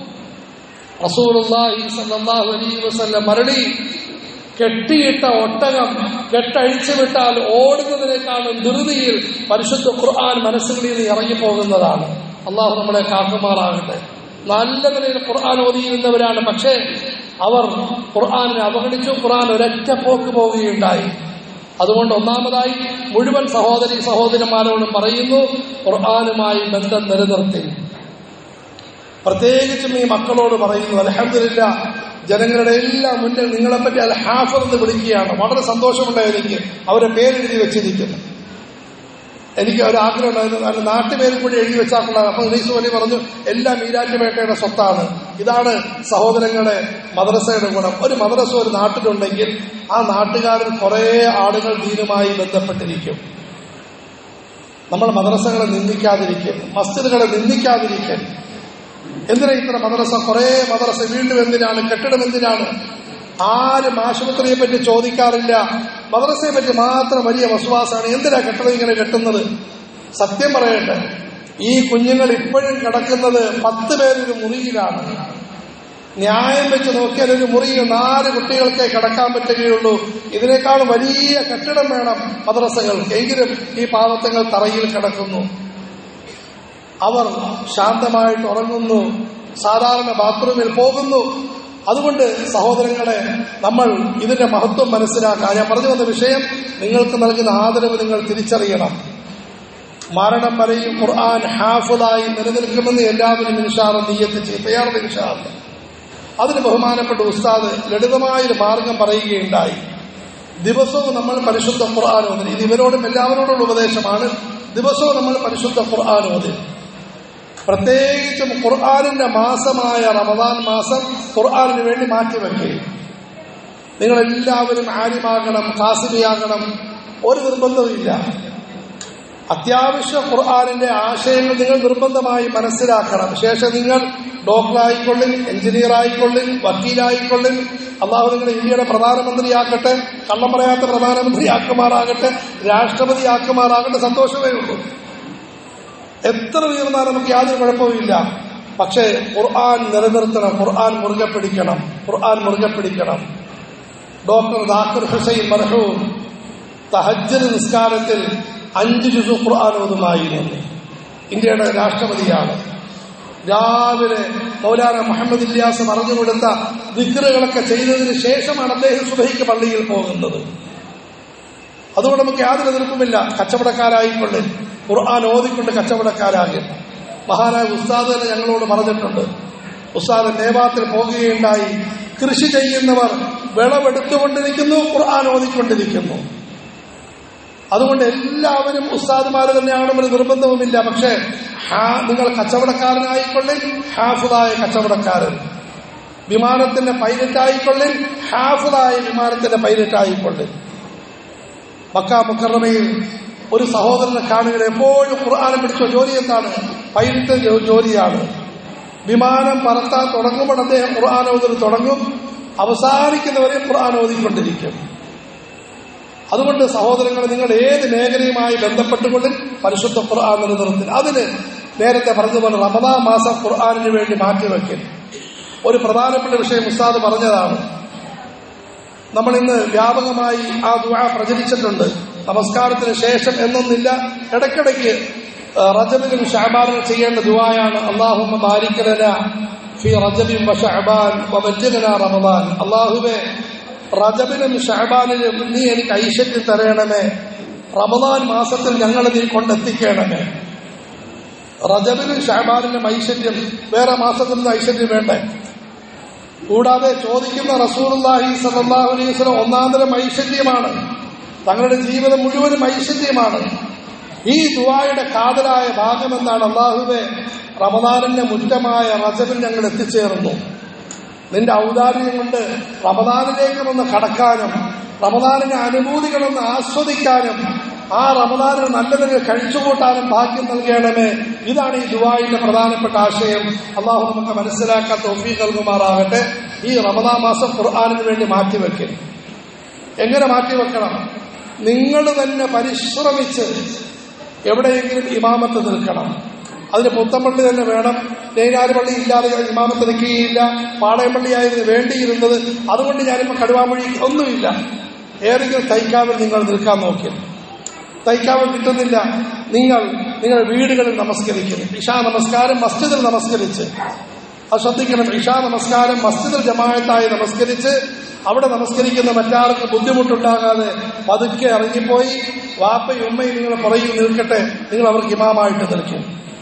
റസൂലുള്ളാഹി സല്ലല്ലാഹു അലൈഹി വസല്ലം മരടി കെട്ടിയിട്ട ഒട്ടകം കെട്ടഴിച്ചു വിട്ടാൽ ഓടുന്നതിനേക്കാളും ധൃതിയിൽ പരിശുദ്ധ ഖുർആൻ മനസ്സുകളിൽ നിന്ന് ഇറങ്ങിപ്പോകുന്നതാണ് അള്ളാഹു നമ്മളെ കാക്കുമാറാകട്ടെ നല്ല നിലയിൽ ഖുർആൻ ഓതിയിരുന്നവരാണ് പക്ഷേ അവർ ഖുർആാനിനെ അവഗണിച്ചു ഖുർആൻ ഒരൊറ്റ പോക്ക് പോവുകയുണ്ടായി അതുകൊണ്ട് ഒന്നാമതായി മുഴുവൻ സഹോദരി സഹോദരന്മാരോടും പറയുന്നു ഖുർആാനുമായി ബന്ധം നിലനിർത്തി പ്രത്യേകിച്ചും ഈ മക്കളോട് പറയുന്നു അലഹമില്ല ജനങ്ങളുടെ എല്ലാം മുന്നിൽ നിങ്ങളെപ്പറ്റി അൽ ഹാഫർ എന്ന് വിളിക്കുകയാണ് വളരെ സന്തോഷമുണ്ടായി എനിക്ക് അവരെ പേരെഴുതി വെച്ചിരിക്കുന്നു എനിക്ക് ഒരു ആഗ്രഹം ഉണ്ടായിരുന്നു കാരണം നാട്ടുപേരും കൂടി എഴുതി വെച്ചാക്കുള്ളത് അപ്പൊ ഉനീസ് വലി പറഞ്ഞു എല്ലാം ഈരാറ്റുപേട്ടയുടെ സ്വത്താണ് ഇതാണ് സഹോദരങ്ങളെ മദ്രസയുടെ ഗുണം ഒരു മദ്രസ ഒരു നാട്ടിലുണ്ടെങ്കിൽ ആ നാട്ടുകാരിൽ കുറേ ആളുകൾ ദീനുമായി ബന്ധപ്പെട്ടിരിക്കും നമ്മൾ മദ്രസകളെ നിന്ദിക്കാതിരിക്കും മസ്ജിദുകളെ നിന്ദിക്കാതിരിക്കും എന്തിനാ ഇത്ര മദ്രസ കുറേ മദ്രസ വീണ്ടും എന്തിനാണ് കെട്ടിടം എന്തിനാണ് ആരും ആശുപത്രിയെ പറ്റി ചോദിക്കാറില്ല മദ്രസയെ പറ്റി മാത്രം വലിയ വസുവാസാണ് എന്തിനാ കെട്ടിടം ഇങ്ങനെ കെട്ടുന്നത് സത്യം പറയട്ടെ ഈ കുഞ്ഞുങ്ങൾ ഇപ്പോഴും കിടക്കുന്നത് പത്ത് പേരൊരു മുറിയിലാണ് ന്യായം വെച്ച് നോക്കിയാൽ ഒരു മുറിയിൽ നാല് കുട്ടികൾക്കേ കിടക്കാൻ പറ്റുകയുള്ളൂ ഇതിനേക്കാൾ വലിയ കെട്ടിടം വേണം മദ്രസകൾക്ക് എങ്കിലും ഈ പാവത്തങ്ങൾ തറയിൽ കിടക്കുന്നു അവർ ശാന്തമായിട്ട് ഉറങ്ങുന്നു സാധാരണ ബാത്റൂമിൽ പോകുന്നു അതുകൊണ്ട് സഹോദരങ്ങളെ നമ്മൾ ഇതിന്റെ മഹത്വം മനസ്സിലാക്കുക ഞാൻ പറഞ്ഞു വന്ന വിഷയം നിങ്ങൾക്ക് നൽകുന്ന ആദരവ് നിങ്ങൾ തിരിച്ചറിയണം മരണം വരെയും ഖുർആൻ ഹാഫുദായി നിലനിൽക്കുമെന്ന് എല്ലാവരും ഇൻഷാറ് നീയത്ത് ചെയ്യും തയ്യാറുള്ള ഇൻഷാറ് അതിന് ബഹുമാനപ്പെട്ട ഉസ്താദ് ലളിതമായൊരു മാർഗം പറയുകയുണ്ടായി ദിവസവും നമ്മൾ പരിശുദ്ധ ഖുർആൻ ഓതി ഇത് ഇവരോടും എല്ലാവരോടുള്ള ഉപദേശമാണ് ദിവസവും നമ്മൾ പരിശുദ്ധ ഖുർആൻ ഓതി പ്രത്യേകിച്ചും ഖുർആാനിന്റെ മാസമായ റമദാൻ മാസം ഖുർആാനിന് വേണ്ടി മാറ്റിവെക്കുകയും നിങ്ങളെല്ലാവരും ആര്യമാകണം കാസിമിയാകണം ഒരു നിർബന്ധവുമില്ല അത്യാവശ്യ ഖുർആാനിന്റെ ആശയങ്ങൾ നിങ്ങൾ നിർബന്ധമായി മനസ്സിലാക്കണം ശേഷം നിങ്ങൾ ഡോക്ടറായിക്കൊള്ളിൻ എഞ്ചിനീയർ ആയിക്കൊള്ളിൻ വക്കീലായിക്കൊള്ളിൻ അള്ളാഹു നിങ്ങളെ ഇന്ത്യയുടെ പ്രധാനമന്ത്രിയാക്കട്ടെ കള്ളം പറയാത്ത പ്രധാനമന്ത്രിയാക്കുമാറാകട്ടെ രാഷ്ട്രപതിയാക്കുമാറാകട്ടെ സന്തോഷമേ ഉള്ളൂ എത്ര ഉയർന്നാൽ നമുക്ക് യാതൊരു കുഴപ്പവുമില്ല പക്ഷേ ഖുർആൻ നിലനിർത്തണം ഖുർആൻ മുറുകെ പിടിക്കണം ഖുർആൻ മുറുകെ പിടിക്കണം ഡോക്ടർ ദാക്കർ ഹുസൈൻ മർഹൂം തഹജ്ജ് നിസ്കാരത്തിൽ അഞ്ച് ജുസു ഖുർആൻ ഓതുമായിരുന്നു ഇന്ത്യയുടെ രാഷ്ട്രപതിയാണ് രാവിലെ മൗലാന മുഹമ്മദ് ഇല്യാസ് പറഞ്ഞു കൊടുത്ത ദിക്കറുകളൊക്കെ ചെയ്തതിന് ശേഷമാണ് അദ്ദേഹം സുബഹിക്ക് പള്ളിയിൽ പോകുന്നത് അതുകൊണ്ട് നമുക്ക് യാതൊരു എതിർപ്പുമില്ല കച്ചവടക്കാരായിക്കൊണ്ട് ഖുർആൻ ഓതിക്കൊണ്ട് കച്ചവടക്കാരാകും മഹാനായ ഉസ്താദ് തന്നെ ഞങ്ങളോട് പറഞ്ഞിട്ടുണ്ട് ഉസ്താദ് നേവാത്തിൽ പോകുകയുണ്ടായി കൃഷി ചെയ്യുന്നവർ വിളവെടുത്തുകൊണ്ടിരിക്കുന്നു ഖുർആൻ ഓതിക്കൊണ്ടിരിക്കുന്നു അതുകൊണ്ട് എല്ലാവരും ഉസ്താദുമാർ തന്നെയാണെന്നൊരു നിർബന്ധവുമില്ല പക്ഷേ നിങ്ങൾ കച്ചവടക്കാരനായിക്കൊള്ളിൽ ഹാഫുദായ കച്ചവടക്കാരൻ വിമാനത്തിന്റെ പൈലറ്റായിക്കൊള്ളിൽ ഹാഫുദായ വിമാനത്തിന്റെ പൈലറ്റായിക്കൊള്ളിൽ മക്ക മുക്കറമയിൽ ഒരു സഹോദരനെ കാണുക എപ്പോഴും ഖുർആാനം പിടിച്ച ജോലി എന്താണ് പൈലറ്റ് ജോലിയാണ് വിമാനം പറത്താൻ തുടങ്ങുമ്പോൾ അദ്ദേഹം ഖുർആൻ ഓതിന് തുടങ്ങും അവസാനിക്കുന്നവരെ ഖുർആൻ ഓതിക്കൊണ്ടിരിക്കും അതുകൊണ്ട് സഹോദരങ്ങളെ നിങ്ങൾ ഏത് മേഖലയുമായി ബന്ധപ്പെട്ടുകൊണ്ടും പരിശുദ്ധ ഖുർആൻ നിലനിർത്തി അതിന് നേരത്തെ പറഞ്ഞതുപോലെ റമദാ മാസം ഖുർആാനിന് വേണ്ടി മാറ്റിവെക്കൽ ഒരു പ്രധാനപ്പെട്ട വിഷയം ഉസ്താദ് പറഞ്ഞതാണ് നമ്മൾ ഇന്ന് വ്യാപകമായി ആ ദുആ പ്രചരിച്ചിട്ടുണ്ട് നമസ്കാരത്തിന് ശേഷം എന്നൊന്നില്ല ഇടയ്ക്കിടയ്ക്ക് റജബിനും ഷാബാനും ചെയ്യേണ്ട ദുആയാണ് അള്ളാഹുമ്മ ബാരിക്കലന ഫി റജബിൻ വ ഷഅബാൻ വ ബജ്ജലന റമദാൻ അള്ളാഹുവേ റജബിനും ഷഹബാനിലും നീ എനിക്ക് ഐശ്വര്യം തരയണമേ റമദാൻ മാസത്തിൽ ഞങ്ങൾ നീ കൊണ്ടെത്തിക്കണമേ റജബിനും ഷഹബാനിലും ഐശ്വര്യം വേറെ മാസത്തിൽ നിന്ന് ഐശ്വര്യം വേണ്ടേ കൂടാതെ ചോദിക്കുന്ന റസൂർഹി സല്ലാഹു അലൈഹി സ്വലം ഒന്നാന്തരം ഐശ്വര്യമാണ് തങ്ങളുടെ ജീവിതം മുഴുവനും ഐശ്വര്യമാണ് ഈ ദുവായുടെ കാതലായ ഭാഗമെന്നാണ് അള്ളാഹുവെ റമദാനിന്റെ മുറ്റമായ റജബിൽ ഞങ്ങൾ എത്തിച്ചേർന്നു നിന്റെ ഔദാര്യം കൊണ്ട് റമദാനിലേക്ക് ഒന്ന് കടക്കാനും റമദാനിന്റെ അനുഭൂതികളൊന്ന് ആസ്വദിക്കാനും ആ റമദാനിൽ നല്ലതിനെ കഴിച്ചുകൂട്ടാനും ഭാഗ്യം നൽകണമേ ഇതാണ് ഈ ദുബായിന്റെ പ്രധാനപ്പെട്ട ആശയം അള്ളാഹു നമുക്ക് മനസ്സിലാക്കാൻ തോഫീ നൽകുമാറാകട്ടെ ഈ റമദാൻ മാസം ഖുർആാനിന് വേണ്ടി മാറ്റിവെക്കും എങ്ങനെ മാറ്റിവെക്കണം നിങ്ങൾ തന്നെ പരിശ്രമിച്ച് എവിടെയെങ്കിലും ഇമാമത്ത് നിൽക്കണം അതിന് പുത്തമ്പള്ളി തന്നെ വേണം നെയ്നാര് പള്ളി ഇല്ലാതെ ഞാൻ ഇമാമത്ത് നിൽക്കുകയില്ല പാളയംപള്ളിയായിരുന്നു വേണ്ടിയിരുന്നത് അതുകൊണ്ട് ഞാനിപ്പോൾ കടുവാമൊഴി ഒന്നുമില്ല ഏതെങ്കിലും തൈക്കാവിൽ നിങ്ങൾ നിൽക്കാൻ നോക്കി തൈക്കാവിൽ കിട്ടുന്നില്ല നിങ്ങൾ നിങ്ങൾ വീടുകളിൽ നമസ്കരിക്കുന്നു ഇഷാ നമസ്കാരം മസ്ജിദിൽ നമസ്കരിച്ച് അത് ശ്രദ്ധിക്കണം ഇഷാ നമസ്കാരം മസ്ജിദിൽ ജമായത്തായി നമസ്കരിച്ച് അവിടെ നമസ്കരിക്കുന്ന മറ്റാർക്കും ബുദ്ധിമുട്ടുണ്ടാകാതെ പതുക്കെ ഇറങ്ങിപ്പോയി വാപ്പയും ഉമ്മയും നിങ്ങൾ പുറകിൽ നിൽക്കട്ടെ നിങ്ങൾ അവർക്ക് ഇമാമായിട്ട് നിൽക്കും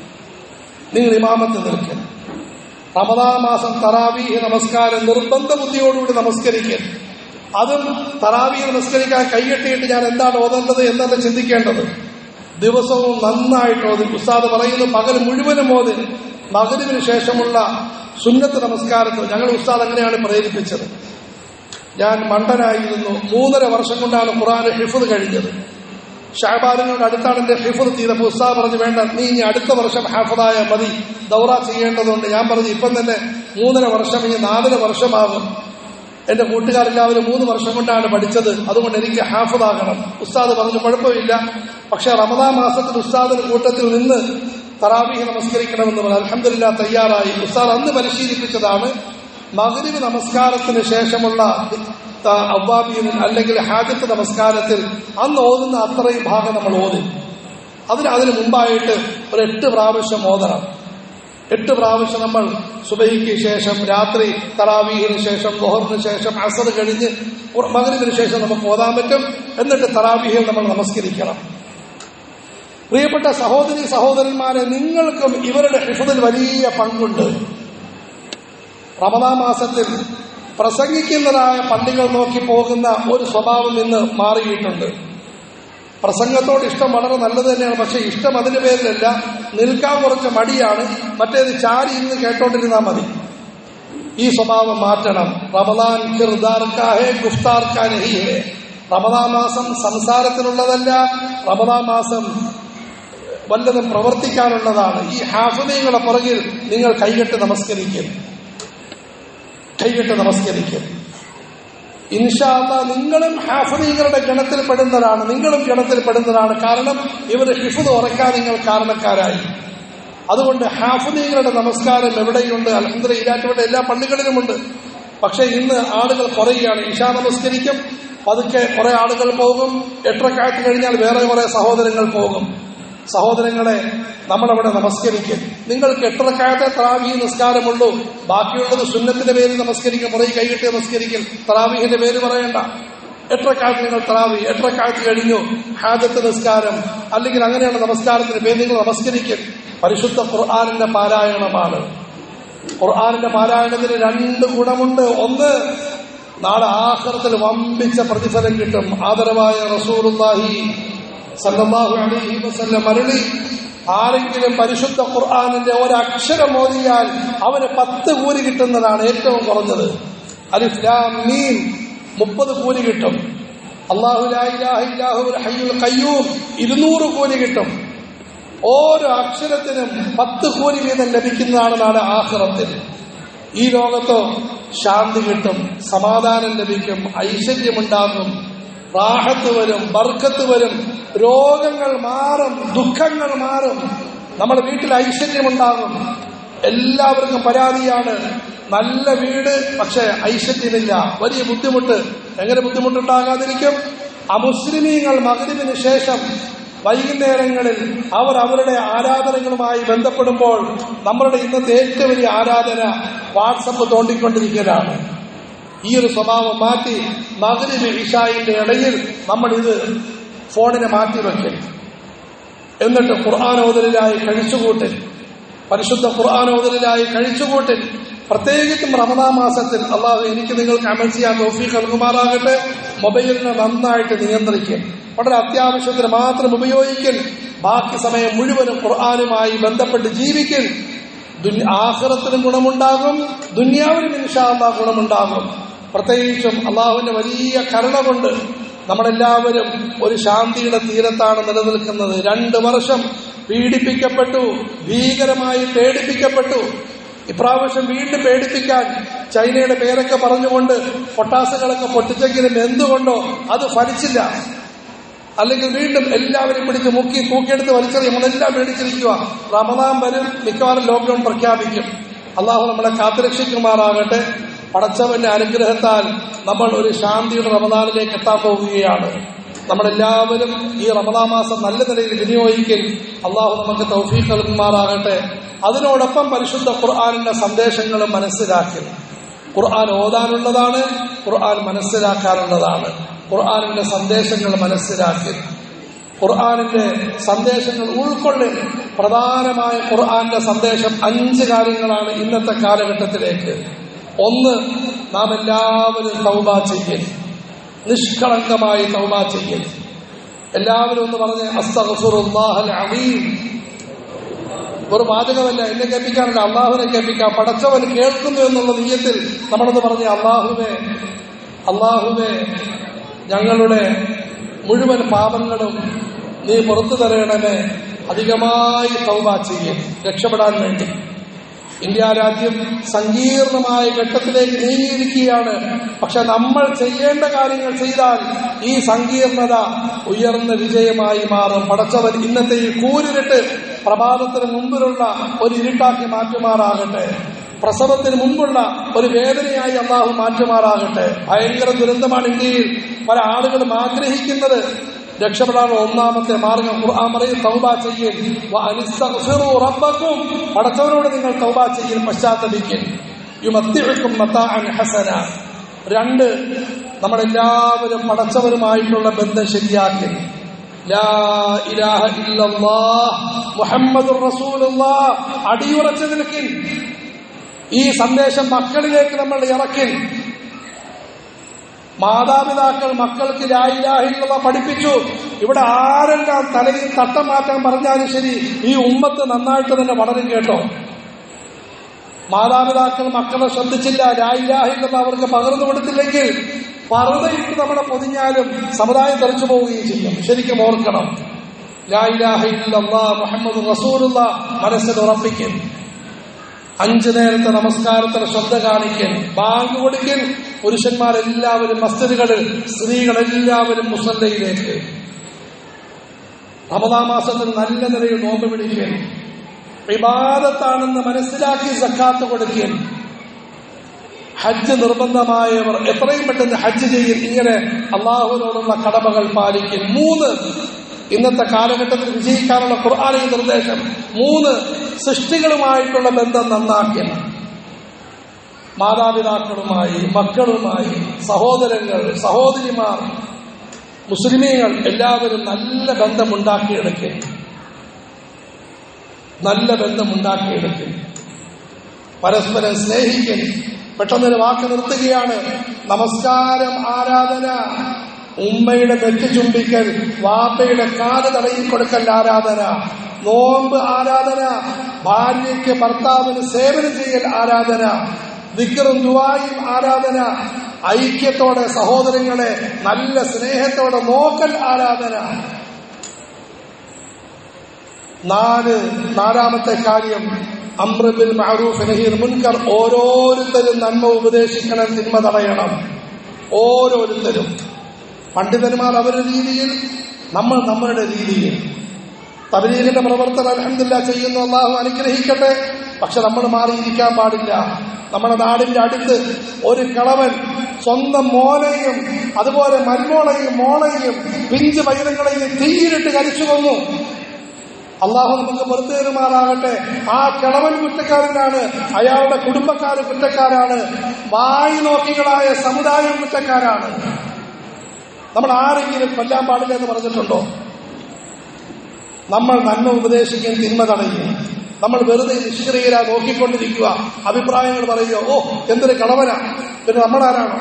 നിങ്ങൾ ഇമാമത്ത് നിൽക്കും റമദാ മാസം തറാവീഹ് നമസ്കാരം നിർബന്ധ ബുദ്ധിയോടുകൂടി നമസ്കരിക്കും അതും തറാവീഹ് നമസ്കരിക്കാൻ കൈകെട്ടിയിട്ട് ഞാൻ എന്താണ് ഓതേണ്ടത് എന്നല്ല ചിന്തിക്കേണ്ടത് ദിവസവും നന്നായിട്ട് ഓതി ഉസ്താദ് പറയുന്നു പകൽ മുഴുവനും ഓതി മകരിവിന് ശേഷമുള്ള സുന്നത്ത് നമസ്കാരത്തിൽ ഞങ്ങൾ ഉസ്താദ് അങ്ങനെയാണ് പ്രേരിപ്പിച്ചത് ഞാൻ മണ്ടനായിരുന്നു മൂന്നര വർഷം കൊണ്ടാണ് ഖുറാൻ ഹിഫുദ് കഴിഞ്ഞത് ഷാബാലിനോട് അടുത്താണ് എന്റെ ഹിഫുദ് ചെയ്തപ്പോൾ ഉസ്താദ് പറഞ്ഞു വേണ്ട നീ ഇനി അടുത്ത വർഷം ഹാഫിദായ മതി ദൗറ ചെയ്യേണ്ടതുണ്ട് ഞാൻ പറഞ്ഞു ഇപ്പം തന്നെ മൂന്നര വർഷം ഇനി നാലര വർഷമാകും എന്റെ കൂട്ടുകാരെല്ലാവരും മൂന്ന് വർഷം കൊണ്ടാണ് പഠിച്ചത് അതുകൊണ്ട് എനിക്ക് ഹാഫിദാകണം ഉസ്താദ് പറഞ്ഞു കുഴപ്പമില്ല പക്ഷെ റമദാൻ മാസത്തിൽ ഉസ്താദിന് കൂട്ടത്തിൽ നിന്ന് തറാവീഹ് നമസ്കരിക്കണമെന്ന് പറഞ്ഞു അലഹമില്ല തയ്യാറായി ഉസ്താദ് അന്ന് പരിശീലിപ്പിച്ചതാണ് മകരിവ് നമസ്കാരത്തിന് ശേഷമുള്ള അവ്വാബീൻ അല്ലെങ്കിൽ ഹാജത്ത് നമസ്കാരത്തിൽ അന്ന് ഓതുന്ന അത്രയും ഭാഗം നമ്മൾ ഓതി അതിന് അതിന് മുമ്പായിട്ട് ഒരു എട്ട് പ്രാവശ്യം ഓതണം എട്ട് പ്രാവശ്യം നമ്മൾ സുബഹിക്ക് ശേഷം രാത്രി തറാവീഹിന് ശേഷം ദോഹറിന് ശേഷം അസർ കഴിഞ്ഞ് മകരിവിന് ശേഷം നമുക്ക് ഓതാൻ പറ്റും എന്നിട്ട് തറാവീഹിൽ നമ്മൾ നമസ്കരിക്കണം പ്രിയപ്പെട്ട സഹോദരി സഹോദരന്മാരെ നിങ്ങൾക്കും ഇവരുടെ ഹിഫതിൽ വലിയ പങ്കുണ്ട് റമദാ മാസത്തിൽ പ്രസംഗിക്കുന്നതായ പള്ളികൾ നോക്കി പോകുന്ന ഒരു സ്വഭാവം ഇന്ന് മാറിയിട്ടുണ്ട് പ്രസംഗത്തോട് ഇഷ്ടം വളരെ നല്ലത് തന്നെയാണ് പക്ഷെ ഇഷ്ടം അതിന്റെ പേരിലല്ല നിൽക്കാൻ കുറച്ച് മടിയാണ് മറ്റേത് ചാരി ഇന്ന് കേട്ടോണ്ടിരുന്നാൽ മതി ഈ സ്വഭാവം മാറ്റണം റമദാൻ കിർദാർക്കാഹേ ഗുഫ്താർക്കാ നഹിഹേ റമദാ മാസം സംസാരത്തിനുള്ളതല്ല റമദാ മാസം വല്ലതും പ്രവർത്തിക്കാനുള്ളതാണ് ഈ ഹാഫിദീങ്ങളുടെ പുറകിൽ നിങ്ങൾ കൈകെട്ട് നമസ്കരിക്കും കൈകെട്ട് നമസ്കരിക്കും ഇൻഷാല്ല നിങ്ങളും ഹാഫിദീങ്ങളുടെ ഗണത്തിൽ പെടുന്നതാണ് നിങ്ങളും ഗണത്തിൽ പെടുന്നതാണ് കാരണം ഇവർ ഹിഫുദ് ഉറക്കാൻ നിങ്ങൾ കാരണക്കാരായി അതുകൊണ്ട് ഹാഫിദീങ്ങളുടെ നമസ്കാരം എവിടെയുണ്ട് അലഹന്ദ്ര ഇരാറ്റുവിടെ എല്ലാ പള്ളികളിലുമുണ്ട് പക്ഷെ ഇന്ന് ആളുകൾ കുറയുകയാണ് ഇഷാ നമസ്കരിക്കും പതുക്കെ കുറെ ആളുകൾ പോകും എട്ടരക്കാലത്ത് കഴിഞ്ഞാൽ വേറെ കുറെ സഹോദരങ്ങൾ പോകും സഹോദരങ്ങളെ നമ്മളവിടെ നമസ്കരിക്കും നിങ്ങൾക്ക് എട്ടരക്കാലത്തെ തറാവീഹ് നിസ്കാരമുള്ളൂ ബാക്കിയുള്ളത് സുന്നത്തിന്റെ പേര് നമസ്കരിക്കും പുറകെ കൈകിട്ടി നമസ്കരിക്കും തറാവീഹിന്റെ പേര് പറയണ്ട എട്ടരക്കാലത്ത് നിങ്ങൾ തറാവി എട്ടരക്കാലത്ത് കഴിഞ്ഞു ഹാജത്ത് നിസ്കാരം അല്ലെങ്കിൽ അങ്ങനെയുള്ള നമസ്കാരത്തിന് പേര് നിങ്ങൾ നമസ്കരിക്കും പരിശുദ്ധ ഖുർആാനിന്റെ പാരായണമാണ് ഖുർആാനിന്റെ പാരായണത്തിന് രണ്ട് ഗുണമുണ്ട് ഒന്ന് നാളെ ആഹ്റത്തിൽ വമ്പിച്ച പ്രതിഫലം കിട്ടും ആദരവായ റസൂലുള്ളാഹി സല്ലല്ലാഹു അലൈഹി വസല്ലം അരുളി ആരെങ്കിലും പരിശുദ്ധ ഖുർആാനിന്റെ ഒരക്ഷരം ഓതിയാൽ അവന് പത്ത് കൂലി കിട്ടുന്നതാണ് ഏറ്റവും കുറഞ്ഞത് അലിഫ്ലാം മീം മുപ്പത് കൂലി കിട്ടും അള്ളാഹു ഹയ്യുൽ ഖയ്യൂം ഇരുന്നൂറ് കൂലി കിട്ടും ഓരോ അക്ഷരത്തിനും പത്ത് കൂലി വീതം ലഭിക്കുന്നതാണ് നാളെ ആഹ്റത്തിൽ ഈ ലോകത്തോ ശാന്തി കിട്ടും സമാധാനം ലഭിക്കും ഐശ്വര്യമുണ്ടാകും റാഹത്ത് വരും ബർക്കത്ത് വരും രോഗങ്ങൾ മാറും ദുഃഖങ്ങൾ മാറും നമ്മുടെ വീട്ടിൽ ഐശ്വര്യമുണ്ടാകും എല്ലാവർക്കും പരാതിയാണ് നല്ല വീട് പക്ഷെ ഐശ്വര്യമില്ല വലിയ ബുദ്ധിമുട്ട് എങ്ങനെ ബുദ്ധിമുട്ടുണ്ടാകാതിരിക്കും അമുസ്ലിമീങ്ങൾ മകരിവിന് ശേഷം വൈകുന്നേരങ്ങളിൽ അവർ അവരുടെ ആരാധനകളുമായി ബന്ധപ്പെടുമ്പോൾ നമ്മളുടെ ഇന്നത്തെ ഏറ്റവും വലിയ ആരാധന വാട്സപ്പ് തോണ്ടിക്കൊണ്ടിരിക്കലാണ് ഈ ഒരു സ്വഭാവം മാറ്റി മകരിബ് ഇഷായിന്റെ ഇടയിൽ നമ്മൾ ഇത് ഫോണിനെ മാറ്റിവെക്കും എന്നിട്ട് ഖുർആാനോദലിലായി കഴിച്ചുകൂട്ടിൽ പരിശുദ്ധ ഖുർആാനോദലിലായി കഴിച്ചുകൂട്ടിൽ പ്രത്യേകിച്ചും റമദാ മാസത്തിൽ അള്ളാഹു എനിക്ക് നിങ്ങൾക്ക് അമൽ ചെയ്യാൻ തോഫീഖ് നൽകുമാറാകട്ടെ മൊബൈലിനെ നന്നായിട്ട് നിയന്ത്രിക്കും വളരെ അത്യാവശ്യത്തിന് മാത്രം ഉപയോഗിക്കൽ ബാക്കി സമയം മുഴുവനും ഖുർആാനുമായി ബന്ധപ്പെട്ട് ജീവിക്കും ദുനി- ആഖിറത്തിനും ഗുണമുണ്ടാകും ദുന്യാവിനും ഇൻഷാല്ലാ ഗുണമുണ്ടാകും പ്രത്യേകിച്ചും അള്ളാഹുവിന്റെ വലിയ കരുണ കൊണ്ട് നമ്മളെല്ലാവരും ഒരു ശാന്തിയുടെ തീരത്താണ് നിലനിൽക്കുന്നത് രണ്ട് വർഷം പീഡിപ്പിക്കപ്പെട്ടു ഭീകരമായി പേടിപ്പിക്കപ്പെട്ടു ഇപ്രാവശ്യം വീണ്ടും പേടിപ്പിക്കാൻ ചൈനയുടെ പേരൊക്കെ പറഞ്ഞുകൊണ്ട് പൊട്ടാസുകളൊക്കെ പൊട്ടിച്ചെങ്കിലും എന്തുകൊണ്ടോ അത് ഫലിച്ചില്ല അല്ലെങ്കിൽ വീണ്ടും എല്ലാവരും പിടിച്ച് മുക്കി തൂക്കിയെടുത്ത് വലിച്ചെറിയും നമ്മളെല്ലാം പേടിച്ചിരിക്കുക റമദാൻ വരും മിക്കവാറും ലോക്ക്ഡൌൺ പ്രഖ്യാപിക്കും അള്ളാഹു നമ്മളെ കാത്തുരക്ഷിക്കുമാറാകട്ടെ പടച്ചവന്റെ അനുഗ്രഹത്താൽ നമ്മൾ ഒരു ശാന്തിയുടെ റമദാനിലേക്ക് എത്താൻ പോകുകയാണ് നമ്മളെല്ലാവരും ഈ റമദാ മാസം നല്ല നിലയിൽ വിനിയോഗിക്കൽ അള്ളാഹു നമുക്ക് തൗഫീഖ് നൽകുമാറാകട്ടെ അതിനോടൊപ്പം പരിശുദ്ധ ഖുർആാനിന്റെ സന്ദേശങ്ങൾ മനസ്സിലാക്കി ഖുർആൻ ഓതാനുള്ളതാണ് ഖുർആൻ മനസ്സിലാക്കാനുള്ളതാണ് ഖുർആാനിന്റെ സന്ദേശങ്ങൾ മനസ്സിലാക്കി ഖുർആാനിന്റെ സന്ദേശങ്ങൾ ഉൾക്കൊള്ളിൽ പ്രധാനമായ ഖുർആാനിന്റെ സന്ദേശം അഞ്ച് കാര്യങ്ങളാണ് ഇന്നത്തെ കാലഘട്ടത്തിലേക്ക് ഒന്ന് നാം എല്ലാവരും തൗബ ചെയ്യൽ നിഷ്കളങ്കമായി തൗബ ചെയ്യൽ എല്ലാവരും ഒന്ന് പറഞ്ഞ് അസ്തഗ്ഫിറുല്ലാഹൽ അലീം ഒരു വാചകമല്ല എന്നെ കേൾപ്പിക്കാനല്ല അള്ളാഹുവിനെ കേൾപ്പിക്കാം പടച്ചവൻ കേൾക്കുന്നു എന്നുള്ള നീയത്തിൽ നമ്മളൊന്ന് പറഞ്ഞ അള്ളാഹുവെ അള്ളാഹുവെ ഞങ്ങളുടെ മുഴുവൻ പാപങ്ങളും നീ പുറത്തു തരയണമേ അധികമായി തൗബ ചെയ്യും രക്ഷപ്പെടാൻ വേണ്ടി ഇന്ത്യ രാജ്യം സങ്കീർണമായ ഘട്ടത്തിലേക്ക് നീങ്ങിയിരിക്കുകയാണ് പക്ഷെ നമ്മൾ ചെയ്യേണ്ട കാര്യങ്ങൾ ചെയ്താൽ ഈ സങ്കീർണത ഉയർന്ന വിജയമായി മാറും പടച്ചവൻ ഇന്നത്തെ ഈ കൂരിരുട്ട് പ്രഭാതത്തിന് മുമ്പിലുള്ള ഒരു ഇരുട്ടാക്കി മാറ്റുമാറാകട്ടെ പ്രസവത്തിന് മുമ്പുള്ള ഒരു വേദനയായി അള്ളാഹു മാറ്റുമാറാകട്ടെ ഭയങ്കര ദുരന്തമാണ് ഇന്ത്യയിൽ പല ആളുകളും ആഗ്രഹിക്കുന്നത് രക്ഷപ്പെടാനുള്ള ഒന്നാമത്തെ മാർഗം ഖുർആൻ പറയും തൗബ ചെയ്യൽ വ അനിസ്തഗ്ഫിറു റബ്ബക്കും പടച്ചവനോട് നിങ്ങൾ തൗബ ചെയ്യൽ പശ്ചാത്തപിക്കൽ യുമത്തിഅക്കും മതാഅൻ ഹസന രണ്ട് നമ്മളെല്ലാവരും പടച്ചവരുമായിട്ടുള്ള ബന്ധം ശരിയാക്കൽ ലാ ഇലാഹ ഇല്ലല്ലാഹ് മുഹമ്മദുർ റസൂലുള്ളാഹ് അടിയുറച്ചു നിൽക്കിൻ ഈ സന്ദേശം മക്കളിലേക്ക് നമ്മൾ ഇറക്കിൽ മാതാപിതാക്കൾ മക്കൾക്ക് ലായിലാഹിലുള്ള പഠിപ്പിച്ചു ഇവിടെ ആരെല്ലാം തലയിൽ തട്ടം മാറ്റാൻ പറഞ്ഞാലും ശരി ഈ ഉമ്മത്ത് നന്നായിട്ട് തന്നെ വളരും കേട്ടോ മാതാപിതാക്കൾ മക്കളെ ശ്രദ്ധിച്ചില്ല ലായിലാഹില്ലെന്ന് അവർക്ക് പകർന്നു കൊടുത്തില്ലെങ്കിൽ പറുതയിട്ട് നമ്മളെ പൊതിഞ്ഞാലും സമുദായം തെറിച്ചു പോവുകയും ചെയ്യും ശരിക്കും ഓർക്കണം ലായിലാഹില്ല മുഹമ്മദ് റസൂലുള്ള മനസ്സിൽ ഉറപ്പിക്കും അഞ്ചു നേരത്തെ നമസ്കാരത്തിന് ശ്രദ്ധ കാണിക്കൽ ബാങ്ക് കൊടുക്കൽ പുരുഷന്മാരെല്ലാവരും മസ്തിലുകളിൽ സ്ത്രീകളെല്ലാവരും മുസല്ലയിലേക്ക് റമദാ മാസത്തിൽ നല്ല നിലയിൽ നോമ്പ് പിടിക്കൽ വിവാദത്താണെന്ന് മനസ്സിലാക്കി സക്കാത്ത് കൊടുക്കൽ ഹജ്ജ് നിർബന്ധമായവർ എത്രയും പെട്ടെന്ന് ഹജ്ജ് ചെയ്യൽ ഇങ്ങനെ അള്ളാഹുവിനോടുള്ള കടമകൾ പാലിക്കൽ മൂന്ന് ഇന്നത്തെ കാലഘട്ടത്തിൽ വിജയിക്കാനുള്ള ഖുർആാനിക നിർദ്ദേശം മൂന്ന് സൃഷ്ടികളുമായിട്ടുള്ള ബന്ധം നന്നാക്കൽ മാതാപിതാക്കളുമായി മക്കളുമായി സഹോദരങ്ങൾ സഹോദരിമാർ മുസ്ലിമീങ്ങൾ എല്ലാവരും നല്ല ബന്ധമുണ്ടാക്കിയെടുക്കൽ നല്ല ബന്ധമുണ്ടാക്കിയെടുക്കൽ പരസ്പരം സ്നേഹിക്കൽ പെട്ടെന്നൊരു വാക്ക് നിർത്തുകയാണ് നമസ്കാരം ആരാധന ഉമ്മയുടെ നെറ്റ് ചുംബിക്കൽ വാപ്പയുടെ കാല് തടയിൽ കൊടുക്കൽ ആരാധന നോമ്പ് ആരാധന ഭാര്യയ്ക്ക് ഭർത്താവിന് സേവനം ചെയ്യൽ ആരാധന ദിക്കറും ദുവായും ആരാധന ഐക്യത്തോടെ സഹോദരങ്ങളെ നല്ല സ്നേഹത്തോടെ നോക്കൽ ആരാധന നാല് നാലാമത്തെ കാര്യം അമ്രബിൽ മഹറൂഫ് നഹീർ മുൻകർ ഓരോരുത്തരും നന്മ ഉപദേശിക്കണം തിന്മ തടയണം ഓരോരുത്തരും പണ്ഡിതന്മാർ അവരുടെ രീതിയിൽ നമ്മൾ നമ്മളുടെ രീതിയിൽ തബലീഗിന്റെ പ്രവർത്തനം അലഹമില്ല ചെയ്യുന്നു അള്ളാഹു അനുഗ്രഹിക്കട്ടെ പക്ഷെ നമ്മൾ മാറിയിരിക്കാൻ പാടില്ല നമ്മുടെ നാടിന്റെ അടുത്ത് ഒരു കളവൻ സ്വന്തം മോനെയും അതുപോലെ മരുമോളെയും മോളെയും പിഞ്ച് പൈതങ്ങളെയും തീയിലിട്ട് കരിച്ചു കൊന്നു അള്ളാഹു നമുക്ക് പുറത്തു തരുമാറാകട്ടെ ആ കിളവൻ കുറ്റക്കാരനാണ് അയാളുടെ കുടുംബക്കാര് കുറ്റക്കാരാണ് വായി നോക്കികളായ സമുദായം കുറ്റക്കാരാണ് നമ്മൾ ആരെങ്കിലും കൊല്ലാൻ പാടില്ല എന്ന് പറഞ്ഞിട്ടുണ്ടോ നമ്മൾ നന്മ ഉപദേശിക്കും തിന്മ തടയും നമ്മൾ വെറുതെ നിഷ്ക്രിയരാ നോക്കിക്കൊണ്ടിരിക്കുക അഭിപ്രായങ്ങൾ പറയുക ഓ എന്തൊരു കളവനാ പിന്നെ നമ്മളാരാണോ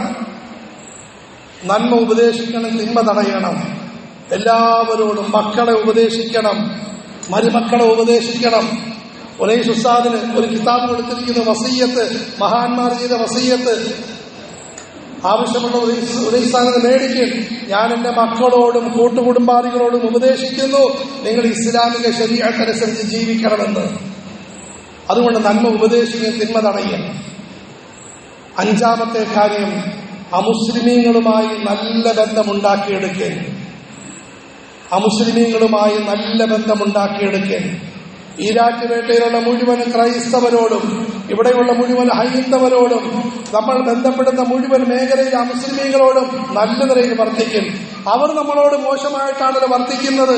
നന്മ ഉപദേശിക്കണം തിന്മ തടയണം എല്ലാവരോടും മക്കളെ ഉപദേശിക്കണം മരുമക്കളെ ഉപദേശിക്കണം ഒലൈസ് ഉസ്താദിന് ഒരു കിതാബ് കൊടുത്തിരിക്കുന്ന വസീയത്ത് മഹാന്മാർ ചെയ്ത വസീയത്ത് ആവശ്യമുള്ള ഉദയസ്ഥാനത്ത് മേടിക്കും ഞാൻ എന്റെ മക്കളോടും കൂട്ടുകുടുംബാദികളോടും ഉപദേശിക്കുന്നു നിങ്ങൾ ഇസ്ലാമിക ശരീരത്തനുസരിച്ച് ജീവിക്കണമെന്ന് അതുകൊണ്ട് നന്മ ഉപദേശിക്കുകയും തിന്മ തടയും അഞ്ചാമത്തെ കാര്യം അമുസ്ലിമീങ്ങളുമായി നല്ല ബന്ധമുണ്ടാക്കിയെടുക്കൽ അമുസ്ലിമീങ്ങളുമായി നല്ല ബന്ധമുണ്ടാക്കിയെടുക്കൽ ഈരാറ്റുപേട്ടയിലുള്ള മുഴുവൻ ക്രൈസ്തവരോടും ഇവിടെയുള്ള മുഴുവൻ ഹൈന്ദവരോടും നമ്മൾ ബന്ധപ്പെടുന്ന മുഴുവൻ മേഖലയിലെ അമുസ്ലിമീങ്ങളോടും നല്ല നിലയിൽ വർത്തിക്കും അവർ നമ്മളോട് മോശമായിട്ടാണല്ലോ വർത്തിക്കുന്നത്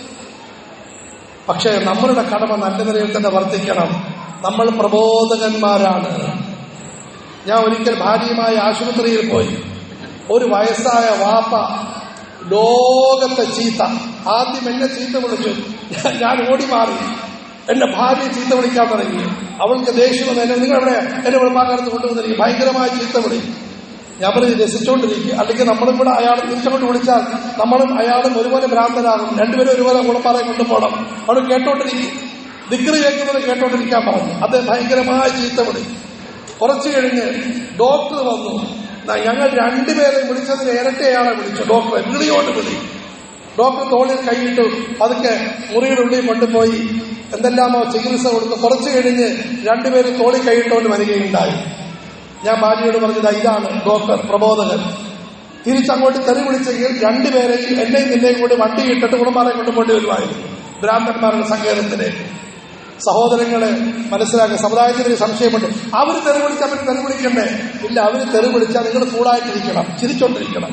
പക്ഷേ നമ്മളുടെ കടമ നല്ല നിലയിൽ തന്നെ വർത്തിക്കണം നമ്മൾ പ്രബോധകന്മാരാണ് ഞാൻ ഒരിക്കൽ ഭാര്യയുമായി ആശുപത്രിയിൽ പോയി ഒരു വയസ്സായ വാപ്പ ലോകത്തെ ചീത്ത ആദ്യം എന്നെ ചീത്ത വിളിച്ചു ഞാൻ ഓടി മാറി എന്റെ ഭാര്യ ചീത്ത വിളിക്കാൻ തുടങ്ങി അവൾക്ക് ദേഷ്യം വന്ന് എന്നെ നിങ്ങൾ എവിടെ എന്നെ വെളുപ്പാക്കാലത്ത് കൊണ്ടുവന്നിരിക്കും ഭയങ്കരമായ ചീത്ത വിളി ഞാൻ പറഞ്ഞ് രസിച്ചുകൊണ്ടിരിക്കുക അല്ലെങ്കിൽ നമ്മളും കൂടെ അയാൾ തിരിച്ചങ്ങോട്ട് വിളിച്ചാൽ നമ്മളും അയാളും ഒരുപോലെ ഭ്രാന്തരാകും രണ്ടുപേരും ഒരുപോലെ കുളപ്പാറയെ കൊണ്ടുപോകണം അവിടെ കേട്ടോണ്ടിരിക്കും ദിഗ്രി കേൾക്കുന്നത് കേട്ടോണ്ടിരിക്കാൻ പറഞ്ഞു അത് ഭയങ്കരമായ ചീത്ത വിളി കുറച്ചു കഴിഞ്ഞ് ഡോക്ടർ വന്നു ഞങ്ങൾ രണ്ടുപേരെ വിളിച്ചതിന് ഇരട്ടയാണ് വിളിച്ചു ഡോക്ടറെ വിളിയോട് വിളി ഡോക്ടർ തോളിൽ കൈയിട്ടു പതുക്കെ മുറിയുടെ ഉള്ളിൽ കൊണ്ടുപോയി എന്തെല്ലാമോ ചികിത്സ കൊടുത്ത് കുറച്ചു കഴിഞ്ഞ് രണ്ടുപേരും തോളിൽ കൈയിട്ടുകൊണ്ട് വരികയുണ്ടായി ഞാൻ ഭാര്യയോട് പറഞ്ഞത് ഇതാണ് ഡോക്ടർ പ്രബോധകൻ തിരിച്ചങ്ങോട്ട് തെറി വിളിച്ചെങ്കിൽ രണ്ടുപേരെയും എന്നെയും നിന്നെയും കൂടി വണ്ടി ഇട്ടിട്ട് കുടുംബാറെ കൊണ്ടുപോയി വരുമായിരുന്നു ഭ്രാന്തന്മാരുടെ സങ്കേതത്തിലേക്ക് സഹോദരങ്ങളെ മനസ്സിലാക്കുക സമുദായത്തിന് സംശയമുണ്ട് അവർ തെറി വിളിച്ചാൽ അവർ തെറി വിളിക്കണ്ടേ ഇല്ല അവർ തെറി വിളിച്ചാൽ നിങ്ങൾ കൂടായിട്ടിരിക്കണം ചിരിച്ചോണ്ടിരിക്കണം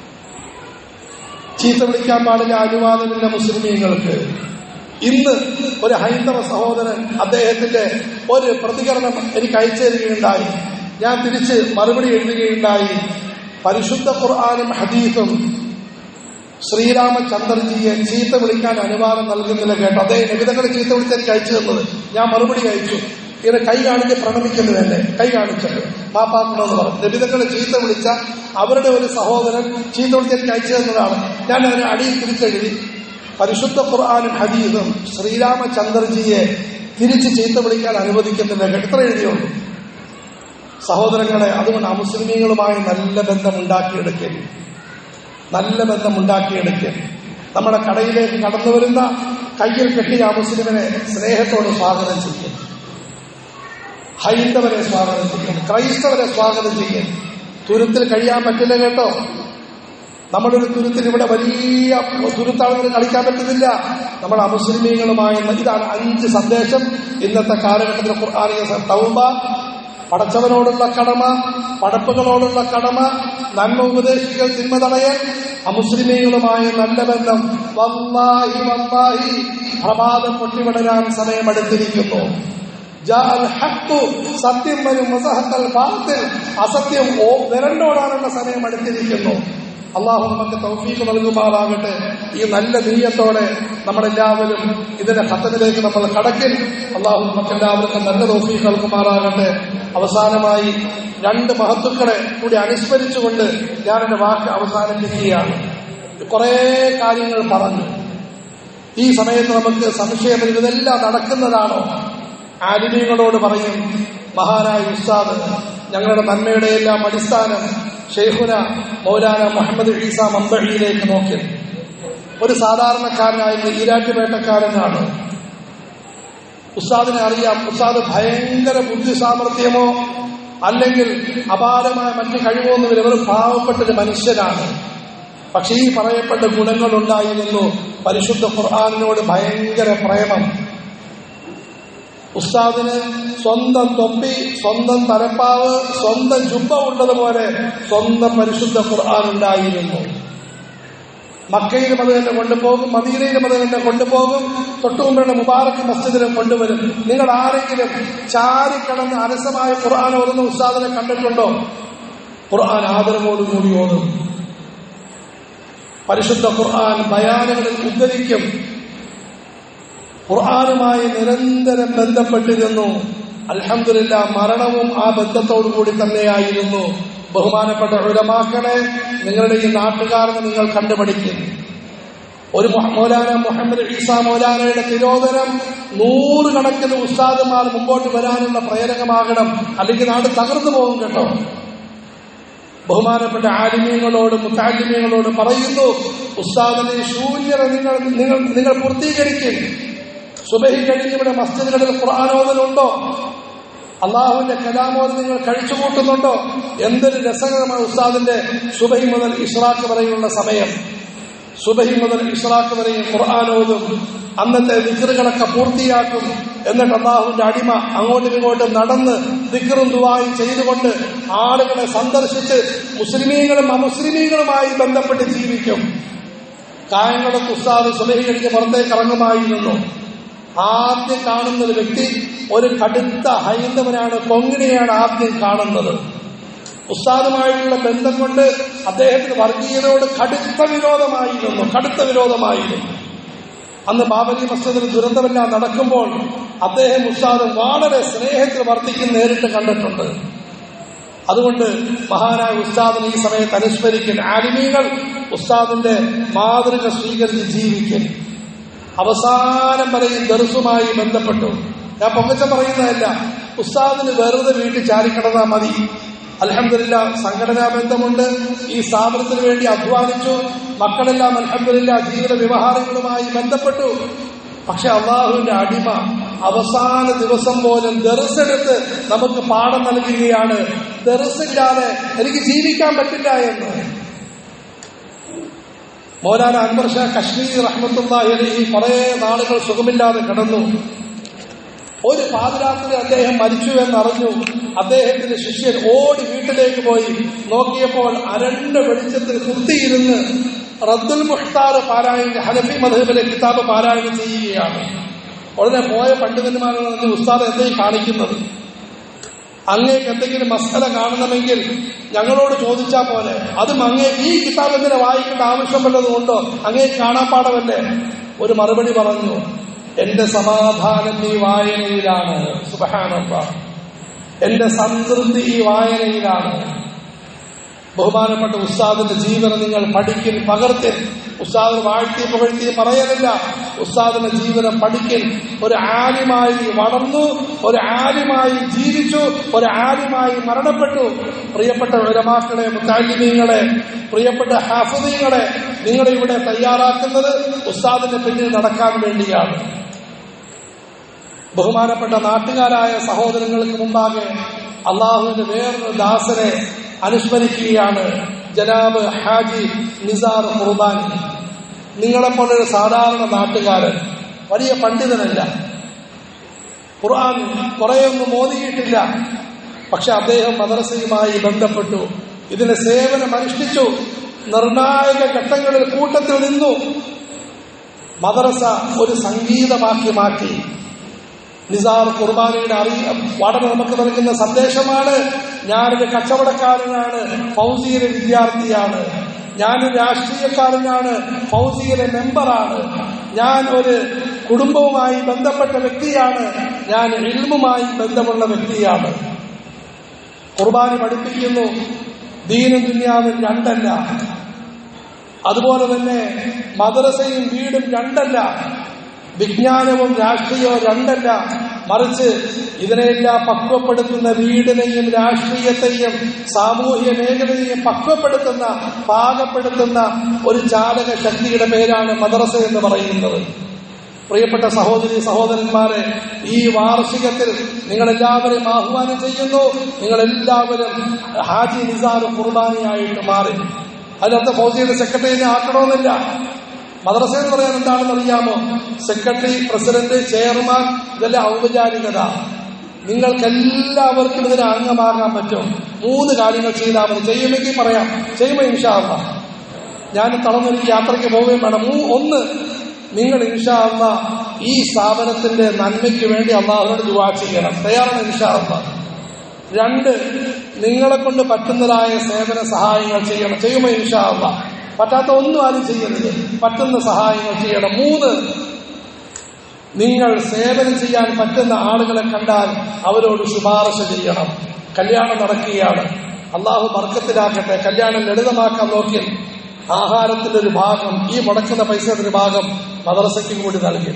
ചീത്ത വിളിക്കാൻ പാടില്ല അനുവാദമില്ല മുസ്ലിമീങ്ങൾക്ക് ഇന്ന് ഒരു ഹൈന്ദവ സഹോദരൻ അദ്ദേഹത്തിന്റെ ഒരു പ്രതികരണം എനിക്ക് അയച്ചു തരികയുണ്ടായി ഞാൻ തിരിച്ച് മറുപടി എഴുതുകയുണ്ടായി പരിശുദ്ധ ഖുർആാനും ഹദീഫും ശ്രീരാമചന്ദ്രജിയെ ചീത്ത വിളിക്കാൻ അനുവാദം നൽകുന്നില്ല കേട്ടോ അദ്ദേഹം നിബിതങ്ങൾ ചീത്ത വിളിച്ച് എനിക്ക് അയച്ചു തന്നത് ഞാൻ മറുപടി അയച്ചു ഇങ്ങനെ കൈ കാണിച്ച് പ്രണമിക്കുന്നു എന്നെ കൈ കാണിച്ചിട്ട് പാപ്പാക്കണമെന്ന് പറഞ്ഞു നിബിതങ്ങൾ ചീത്ത വിളിച്ച അവരുടെ ഒരു സഹോദരൻ ചീത്ത വിളിച്ച് എനിക്ക് അയച്ചു തന്നതാണ് ഞാൻ അതിന് അടിയിൽ തിരിച്ചെഴുതി പരിശുദ്ധ ഖുർആാനും ഹദീസും ശ്രീരാമചന്ദ്രജിയെ തിരിച്ച് ചീത്ത വിളിക്കാൻ അനുവദിക്കുന്നില്ല എത്ര എഴുതിയുള്ളൂ സഹോദരങ്ങളെ അതുകൊണ്ട് അമുസ്ലിമീങ്ങളുമായി നല്ല ബന്ധം ഉണ്ടാക്കിയെടുക്കൽ നല്ല ബന്ധം ഉണ്ടാക്കിയെടുക്കൽ നമ്മുടെ കടയിലേക്ക് കടന്നു വരുന്ന കയ്യിൽ കെട്ടിയ ആ മുസ്ലിമിനെ സ്നേഹത്തോട് സ്വാഗതം ചെയ്യും ഹൈന്ദവരെ സ്വാഗതം ചെയ്യും ക്രൈസ്തവരെ സ്വാഗതം ചെയ്യും തുരുത്തിൽ കഴിയാൻ പറ്റില്ല കേട്ടോ നമ്മളൊരു തുരുത്തിൽ ഇവിടെ വലിയ തുരുത്താളുകൾ കളിക്കാൻ പറ്റുന്നില്ല നമ്മൾ അമുസ്ലിമീങ്ങളുമായ ഇതാണ് അഞ്ച് സന്ദേശം ഇന്നത്തെ കാലഘട്ടത്തിൽ ഖുർആാനിക തൗബ പടച്ചവനോടുള്ള കടമ പടപ്പുകളോടുള്ള കടമ നന്മ ഉപദേശിക്കൽ തിന്മ തടയൽ അമുസ്ലിമീങ്ങളുമായ നല്ല ബന്ധം വല്ലാഹി വല്ലാഹി പ്രഭാതം പൊട്ടിവിടരാൻ സമയമെടുത്തിരിക്കുന്നു സത്യം വരും മസഹത്തൽ പാത്തിൽ അസത്യം ഓ വിരണ്ടോടാനുള്ള സമയം എടുത്തിരിക്കുന്നു അള്ളാഹു നമുക്ക് തൗഫീക്ക് നൽകുമാറാകട്ടെ ഈ നല്ല നീയത്തോടെ നമ്മളെല്ലാവരും ഇതിന്റെ ഖത്തനിലേക്ക് നമ്മൾ കടക്കിൽ അള്ളാഹു നമുക്ക് എല്ലാവർക്കും നല്ല തൗഫീക്ക് നൽകുമാറാകട്ടെ അവസാനമായി രണ്ട് മഹത്തുക്കളെ കൂടി അനുസ്മരിച്ചുകൊണ്ട് ഞാൻ എന്റെ വാക്ക് അവസാനിപ്പിക്കുകയാണ് കുറേ കാര്യങ്ങൾ പറഞ്ഞു ഈ സമയത്ത് നമുക്ക് സംശയം ഇതെല്ലാം നടക്കുന്നതാണോ ആലിമീങ്ങളോട് പറയും മഹാനായ ഉസ്താദ് ഞങ്ങളുടെ നന്മയുടെ എല്ലാം അടിസ്ഥാനം ഷെയ്ഖുന മൗലാന മുഹമ്മദ് ഈസ മമ്പഴിയിലേക്ക് നോക്കി ഒരു സാധാരണക്കാരനായിരുന്ന ഈരാറ്റുപേട്ടക്കാരനാണ് ഉസ്താദിനെ അറിയാം ഉസ്താദ് ഭയങ്കര ബുദ്ധി സാമർഥ്യമോ അല്ലെങ്കിൽ അപാരമായ മറ്റ് കഴിവൊന്നുമില്ല ഇവർ പാവപ്പെട്ടൊരു മനുഷ്യനാണ് പക്ഷെ ഈ പറയപ്പെട്ട ഗുണങ്ങളുണ്ടായിരുന്നു പരിശുദ്ധ ഖുർആാനിനോട് ഭയങ്കര പ്രേമം ഉസ്താദിന് സ്വന്തം തൊപ്പി സ്വന്തം തലപ്പാവ് സ്വന്തം ജുബ ഉള്ളതുപോലെ സ്വന്തം പരിശുദ്ധ ഖുർആൻ ഉണ്ടായിരുന്നു മക്കയിലും അത് തന്നെ കൊണ്ടുപോകും മദീനയിലും അത് തന്നെ കൊണ്ടുപോകും തൊട്ടുമുമ്പുള്ള മുബാറക്ക് മസ്ജിദിലും കൊണ്ടുവരും നിങ്ങൾ ആരെങ്കിലും ചാരിക്കടന്ന് അരസമായ ഖുർആൻ ഓതുന്ന ഉസ്താദിനെ കണ്ടിട്ടുണ്ടോ ഖുർആൻ ആദരവോടുകൂടി ഓതും പരിശുദ്ധ ഖുർആൻ ബയാനുകളിൽ ഉദ്ധരിക്കും ഖുർആാനുമായി നിരന്തരം ബന്ധപ്പെട്ടിരുന്നു അൽഹമില്ല മരണവും ആ ബന്ധത്തോടുകൂടി തന്നെയായിരുന്നു ബഹുമാനപ്പെട്ട ഉലമാക്കളെ നിങ്ങളുടെ ഈ നാട്ടുകാരനെ നിങ്ങൾ കണ്ടുപഠിക്കും ഒരു മൊഹ- മൗലാന മുഹമ്മദ് ഈസ മൗലാനയുടെ തിരോധനം നൂറുകണക്കിന് ഉസ്താദുമാർ മുമ്പോട്ട് വരാനുള്ള പ്രേരകമാകണം അല്ലെങ്കിൽ നാട് തകർന്നു പോകും കേട്ടോ ബഹുമാനപ്പെട്ട ആലിമ്യങ്ങളോട് മുത്താലിമ്യങ്ങളോട് പറയുന്നു ഉസ്താദിനെ ശൂന്യത നിങ്ങൾ നിങ്ങൾ നിങ്ങൾ പൂർത്തീകരിക്കും സുബഹി കഴിഞ്ഞ് ഇവിടെ മസ്ജിദുകളിൽ ഖുർആാനോദനുണ്ടോ അള്ളാഹുവിന്റെ കലാമോദം നിങ്ങൾ കഴിച്ചു കൂട്ടുന്നുണ്ടോ എന്തൊരു രസകരമാണ് ഉസ്താദിന്റെ സുബഹി മുതൽ ഇഷ്റാഖ് വരെയുള്ള സമയം സുബഹി മുതൽ ഇഷ്റാഖ് വരെയും ഖുർആാനോദും അന്നത്തെ ദിക്കറുകളൊക്കെ പൂർത്തിയാക്കും എന്നിട്ട് അള്ളാഹുവിന്റെ അടിമ അങ്ങോട്ടും ഇങ്ങോട്ടും നടന്ന് ദിക്കറും ദുവായും ചെയ്തുകൊണ്ട് ആളുകളെ സന്ദർശിച്ച് മുസ്ലിമീങ്ങളും അമുസ്ലിമീങ്ങളുമായി ബന്ധപ്പെട്ട് ജീവിക്കും കായംകുളത്ത് ഉസ്താദ് സുബഹി കഴിഞ്ഞ് പുറത്തേക്ക് ഇറങ്ങുമായിരുന്നു ആദ്യം കാണുന്ന ഒരു വ്യക്തി ഒരു കടുത്ത ഹൈന്ദവനാണ് കൊങ്ങിണിയാണ് ആദ്യം കാണുന്നത് ഉസ്താദുമായിട്ടുള്ള ബന്ധം കൊണ്ട് അദ്ദേഹത്തിന് വർഗീയതയോട് കടുത്ത വിരോധമായിരുന്നു കടുത്ത വിരോധമായിരുന്നു അന്ന് ബാബരി മസ്ജിദിൽ ദുരന്തമെല്ലാം നടക്കുമ്പോൾ അദ്ദേഹം ഉസ്താദ് വളരെ സ്നേഹത്തിൽ വർദ്ധിക്കുന്ന നേരിട്ട് കണ്ടിട്ടുണ്ട് അതുകൊണ്ട് മഹാനായ ഉസ്താദിനെ ഈ സമയത്ത് അനുസ്മരിക്കുന്ന ആലിമീങ്ങൾ ഉസ്താദിന്റെ മാതൃക സ്വീകരിച്ച് ജീവിക്കും അവസാനം വരെയും ദർസുമായി ബന്ധപ്പെട്ടു ഞാൻ പൊങ്ങച്ചം പറയുന്നതല്ല ഉസ്താദിന് വെറുതെ വീട്ടിൽ ചാരിക്കിടന്നാൽ മതി അലഹമില്ല സംഘടനാ ബന്ധമുണ്ട് ഈ സ്ഥാപനത്തിന് വേണ്ടി അധ്വാനിച്ചു മക്കളെല്ലാം അലഹമില്ല ജീവിത വ്യവഹാരങ്ങളുമായി ബന്ധപ്പെട്ടു പക്ഷെ അള്ളാഹുവിന്റെ അടിമ അവസാന ദിവസം പോലും ദർസെടുത്ത് നമുക്ക് പാഠം നൽകുകയാണ് ദർസില്ലാതെ എനിക്ക് ജീവിക്കാൻ പറ്റില്ല എന്ന് മൗലാന അൻവർ ഷാ കശ്മീർ റഹ്മത്തുള്ളാഹി അലൈഹി കുറെ നാളുകൾ സുഖമില്ലാതെ കിടന്നു ഒരു പാതിരാത്രി അദ്ദേഹം മരിച്ചു എന്നറിഞ്ഞു അദ്ദേഹത്തിന്റെ ശിഷ്യൻ ഓടി വീട്ടിലേക്ക് പോയി നോക്കിയപ്പോൾ അരണ്ട വെളിച്ചത്തിൽ കുത്തിയിരുന്ന് റദ്ദുൽ മുഖ്താർ പാരായണ ഹനഫി മധുബിലെ കിതാബ് പാരായണം ചെയ്യുകയാണ് ഉടനെ പോയ പണ്ഡിതന്മാരോട് പറഞ്ഞു ഉസ്താദ് എന്തേ കാണിക്കുന്നത് അങ്ങേക്ക് എന്തെങ്കിലും മസല കാണണമെങ്കിൽ ഞങ്ങളോട് ചോദിച്ചാൽ പോലെ അതും അങ്ങേ ഈ കിതാബ് എന്തിനെ വായിക്കേണ്ട ആവശ്യം വല്ലതും ഉണ്ടോ അങ്ങേ കാണാൻ പാടമല്ലേ ഒരു മറുപടി പറഞ്ഞു എന്റെ സമാധാനം ഈ വായനയിലാണ് സുബഹാനപ്പ എന്റെ സംതൃപ്തി ഈ വായനയിലാണ് ബഹുമാനപ്പെട്ട ഉസ്താദിന്റെ ജീവനം നിങ്ങൾ പഠിക്കൽ പകർത്തിൽ ഉസ്താദ് വാഴ്ത്തി പുകഴ്ത്തി പറയലില്ല ഉസ്താദിന്റെ ജീവനം പഠിക്കൽ ഒരു ആലിമായി വളർന്നു ഒരു ആലിമായി ജീവിച്ചു ഒരു ആലിമായി മരണപ്പെട്ടു പ്രിയപ്പെട്ട ഉലമാക്കളെ മുത്താലിമീങ്ങളെ പ്രിയപ്പെട്ട ഹാഫുദീങ്ങളെ നിങ്ങളെ ഇവിടെ തയ്യാറാക്കുന്നത് ഉസ്താദിന്റെ പിന്നിൽ നടക്കാൻ വേണ്ടിയാണ് ബഹുമാനപ്പെട്ട നാട്ടുകാരായ സഹോദരങ്ങൾക്ക് മുമ്പാകെ അള്ളാഹുവിന്റെ വേറൊരു ദാസനെ അനുസ്മരിക്കുകയാണ് ജനാബ് ഹാജി നിസാർ കുർബാനി നിങ്ങളെപ്പോലൊരു സാധാരണ നാട്ടുകാരൻ വലിയ പണ്ഡിതനല്ല ഖുർആൻ കുറേയൊന്നും മോദിയിട്ടില്ല പക്ഷെ അദ്ദേഹം മദ്രസയുമായി ബന്ധപ്പെട്ടു ഇതിന് സേവനം അനുഷ്ഠിച്ചു നിർണായക ഘട്ടങ്ങളിൽ കൂട്ടത്തിൽ നിന്നു മദ്രസ ഒരു സംഗീതമാക്കി മാറ്റി നിസാർ കുർബാനയുടെ അറിയ വളരെ നമുക്ക് നൽകുന്ന സന്ദേശമാണ് ഞാനൊരു കച്ചവടക്കാരനാണ് ഫൗസിയിലെ വിദ്യാർത്ഥിയാണ് ഞാനൊരു രാഷ്ട്രീയക്കാരനാണ് ഫൗസിയിലെ മെമ്പറാണ് ഞാൻ ഒരു കുടുംബവുമായി ബന്ധപ്പെട്ട വ്യക്തിയാണ് ഞാൻ ഇൽമുമായി ബന്ധമുള്ള വ്യക്തിയാണ് കുർബാന പഠിപ്പിക്കുന്നു ദീനും ദുന്യാവും രണ്ടല്ല അതുപോലെ തന്നെ മദ്രസയും വീടും രണ്ടല്ല വിജ്ഞാനവും രാഷ്ട്രീയവും രണ്ടല്ല മറിച്ച് ഇതിനെല്ലാം പക്വപ്പെടുത്തുന്ന വീടിനെയും രാഷ്ട്രീയത്തെയും സാമൂഹ്യ മേഖലയെയും പക്വപ്പെടുത്തുന്ന പാകപ്പെടുത്തുന്ന ഒരു ചാലക ശക്തിയുടെ പേരാണ് മദ്രസ എന്ന് പറയുന്നത് പ്രിയപ്പെട്ട സഹോദരി സഹോദരന്മാരെ ഈ വാർഷികത്തിൽ നിങ്ങളെല്ലാവരെയും ആഹ്വാനം ചെയ്യുന്നു നിങ്ങളെല്ലാവരും ഹാജി നിസാർ കുർബാനിയായിട്ട് മാറി അതിനകത്ത് ഫൗജിയുടെ സെക്രട്ടറിനെ ആക്കണമെന്നില്ല മദ്രസ എന്ന് പറയാൻ എന്താണെന്ന് അറിയാമോ സെക്രട്ടറി പ്രസിഡന്റ് ചെയർമാൻ ഇതെല്ലാം ഔപചാരികത നിങ്ങൾക്ക് എല്ലാവർക്കും ഇതിന് അംഗമാകാൻ പറ്റും മൂന്ന് കാര്യങ്ങൾ ചെയ്താൽ മതി ചെയ്യുമെങ്കിൽ പറയാം ചെയ്യുമ്പോൾ ഇൻഷാല്ല ഞാൻ തളർന്നൊരു യാത്രയ്ക്ക് പോവുകയും വേണം മൂ- ഒന്ന് നിങ്ങൾ ഇൻഷാല്ല ഈ സ്ഥാപനത്തിന്റെ നന്മയ്ക്ക് വേണ്ടി അള്ളാഹുവിനോട് ദുവാ ചെയ്യണം തയ്യാറാണ് ഇൻഷാല്ല രണ്ട് നിങ്ങളെ കൊണ്ട് പറ്റുന്നതായ സേവന സഹായങ്ങൾ ചെയ്യണം ചെയ്യുമ്പോൾ ഇൻഷാല്ല പറ്റാത്ത ഒന്നും ആരും ചെയ്യരുത് പറ്റുന്ന സഹായങ്ങൾ ചെയ്യണം മൂന്ന് നിങ്ങൾ സേവനം ചെയ്യാൻ പറ്റുന്ന ആളുകളെ കണ്ടാൽ അവരോട് ശുപാർശ ചെയ്യണം കല്യാണം നടക്കുകയാണ് അള്ളാഹു ബർക്കത്തിലാക്കട്ടെ കല്യാണം ലളിതമാക്കാൻ നോക്കി ആഹാരത്തിന്റെ ഒരു ഭാഗം ഈ മുടക്കുന്ന പൈസയുടെ ഒരു ഭാഗം മദ്രസയ്ക്ക് കൂടി നൽകി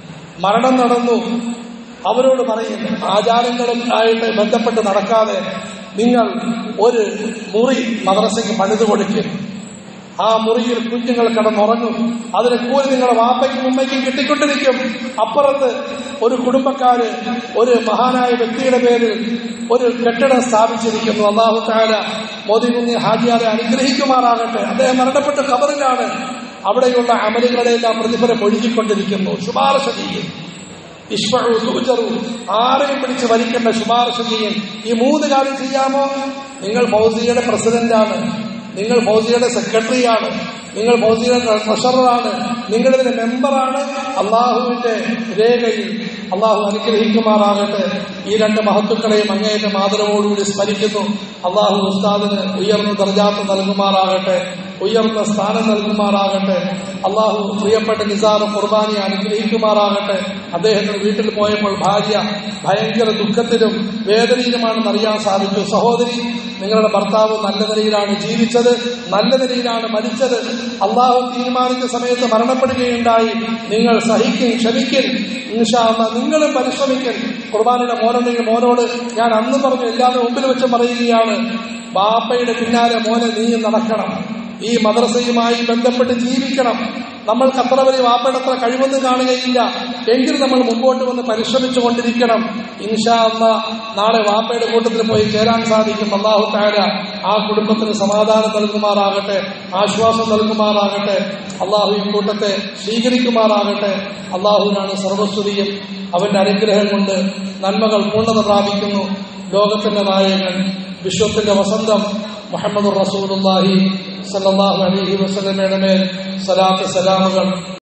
മരണം നടന്നു അവരോട് പറയും ആചാരങ്ങളും ആയിട്ട് ബന്ധപ്പെട്ട് നടക്കാതെ നിങ്ങൾ ഒരു മുറി മദ്രസയ്ക്ക് പണിത് കൊടുക്കുക ആ മുറിയിൽ കുഞ്ഞുങ്ങൾ കിടന്നുറങ്ങും അതിന് കൂലി നിങ്ങളുടെ വാപ്പയ്ക്കും ഉമ്മയ്ക്കും കിട്ടിക്കൊണ്ടിരിക്കും അപ്പുറത്ത് ഒരു കുടുംബക്കാര് ഒരു മഹാനായ വ്യക്തിയുടെ പേരിൽ ഒരു കെട്ടിടം സ്ഥാപിച്ചിരിക്കുന്നു അള്ളാഹു താല മോദി കുഞ്ഞ് ഹാജിയാരെ അനുഗ്രഹിക്കുമാറാകട്ടെ അദ്ദേഹം മരണപ്പെട്ട ഖബറിലാണ് അവിടെയുള്ള അമലുകളെല്ലാം പ്രതിഫലം ഒഴുകിക്കൊണ്ടിരിക്കുന്നു ശുപാർശ ചെയ്യും ഇഷ്മഴു തൂജറു ആരെയും പിടിച്ച് വലിക്കേണ്ട ശുപാർശ ചെയ്യും ഈ മൂന്ന് കാര്യം ചെയ്യാമോ നിങ്ങൾ ഫൗസിയുടെ പ്രസിഡന്റാണ് നിങ്ങൾ ഫൗസിയുടെ സെക്രട്ടറിയാണ് നിങ്ങൾ ഫൗസിയുടെ ട്രഷററാണ് നിങ്ങളിതിന്റെ മെമ്പറാണ് അള്ളാഹുവിന്റെ രേഖയിൽ അള്ളാഹു അനുഗ്രഹിക്കുമാറാകട്ടെ ഈ രണ്ട് മഹത്തുക്കളെയും അങ്ങേയറ്റം ആദരവോടുകൂടി സ്മരിക്കുന്നു അള്ളാഹു ഉസ്താദിന് ഉയർന്ന ദർജാത്ത് നൽകുമാറാകട്ടെ ഉയർന്ന സ്ഥാനം നൽകുമാറാകട്ടെ അള്ളാഹു പ്രിയപ്പെട്ട നിസാർ കുർബാനിയെ അനുഗ്രഹിക്കുമാറാകട്ടെ അദ്ദേഹത്തിന് വീട്ടിൽ പോയപ്പോൾ ഭാര്യ ഭയങ്കര ദുഃഖത്തിലും വേദനയിലുമാണെന്ന് അറിയാൻ സാധിച്ചു സഹോദരി നിങ്ങളുടെ ഭർത്താവ് നല്ല നിലയിലാണ് ജീവിച്ചത് നല്ല നിലയിലാണ് മരിച്ചത് അള്ളാഹു തീരുമാനിച്ച സമയത്ത് മരണപ്പെടുകയുണ്ടായി നിങ്ങൾ സഹിക്കും ക്ഷമിക്കും ഇൻഷാല്ല നിങ്ങളും പരിശ്രമിക്കും കുർബാനയുടെ മോനുണ്ടെങ്കിൽ മോനോട് ഞാൻ അന്ന് പറഞ്ഞു എല്ലാവരും മുമ്പിൽ വെച്ച് പറയുകയാണ് ബാപ്പയുടെ പിന്നാലെ മോനെ നീ നടക്കണം ഈ മദ്രസയുമായി ബന്ധപ്പെട്ട് ജീവിക്കണം നമ്മൾക്ക് അത്ര വലിയ വാപ്പയുടെ അത്ര കഴിവൊന്നും കാണുകയില്ല എങ്കിൽ നമ്മൾ മുമ്പോട്ട് വന്ന് പരിശ്രമിച്ചു കൊണ്ടിരിക്കണം ഇൻഷാ അല്ല നാളെ വാപ്പയുടെ കൂട്ടത്തിൽ പോയി ചേരാൻ സാധിക്കും അള്ളാഹു താര ആ കുടുംബത്തിന് സമാധാനം നൽകുമാറാകട്ടെ ആശ്വാസം നൽകുമാറാകട്ടെ അള്ളാഹു ഈ കൂട്ടത്തെ സ്വീകരിക്കുമാറാകട്ടെ അള്ളാഹുവിനാണ് സർവസ്തുതിയും അവന്റെ അനുഗ്രഹം കൊണ്ട് നന്മകൾ പൂർണ്ണത പ്രാപിക്കുന്നു ലോകത്തിന്റെ നായകൻ വിശ്വത്തിന്റെ വസന്തം മുഹമ്മദ് റസൂലുള്ളാഹി സല്ലല്ലാഹു അലൈഹി വസല്ലമയുടെ മേൽ സലാത്ത് സലാമുകൾ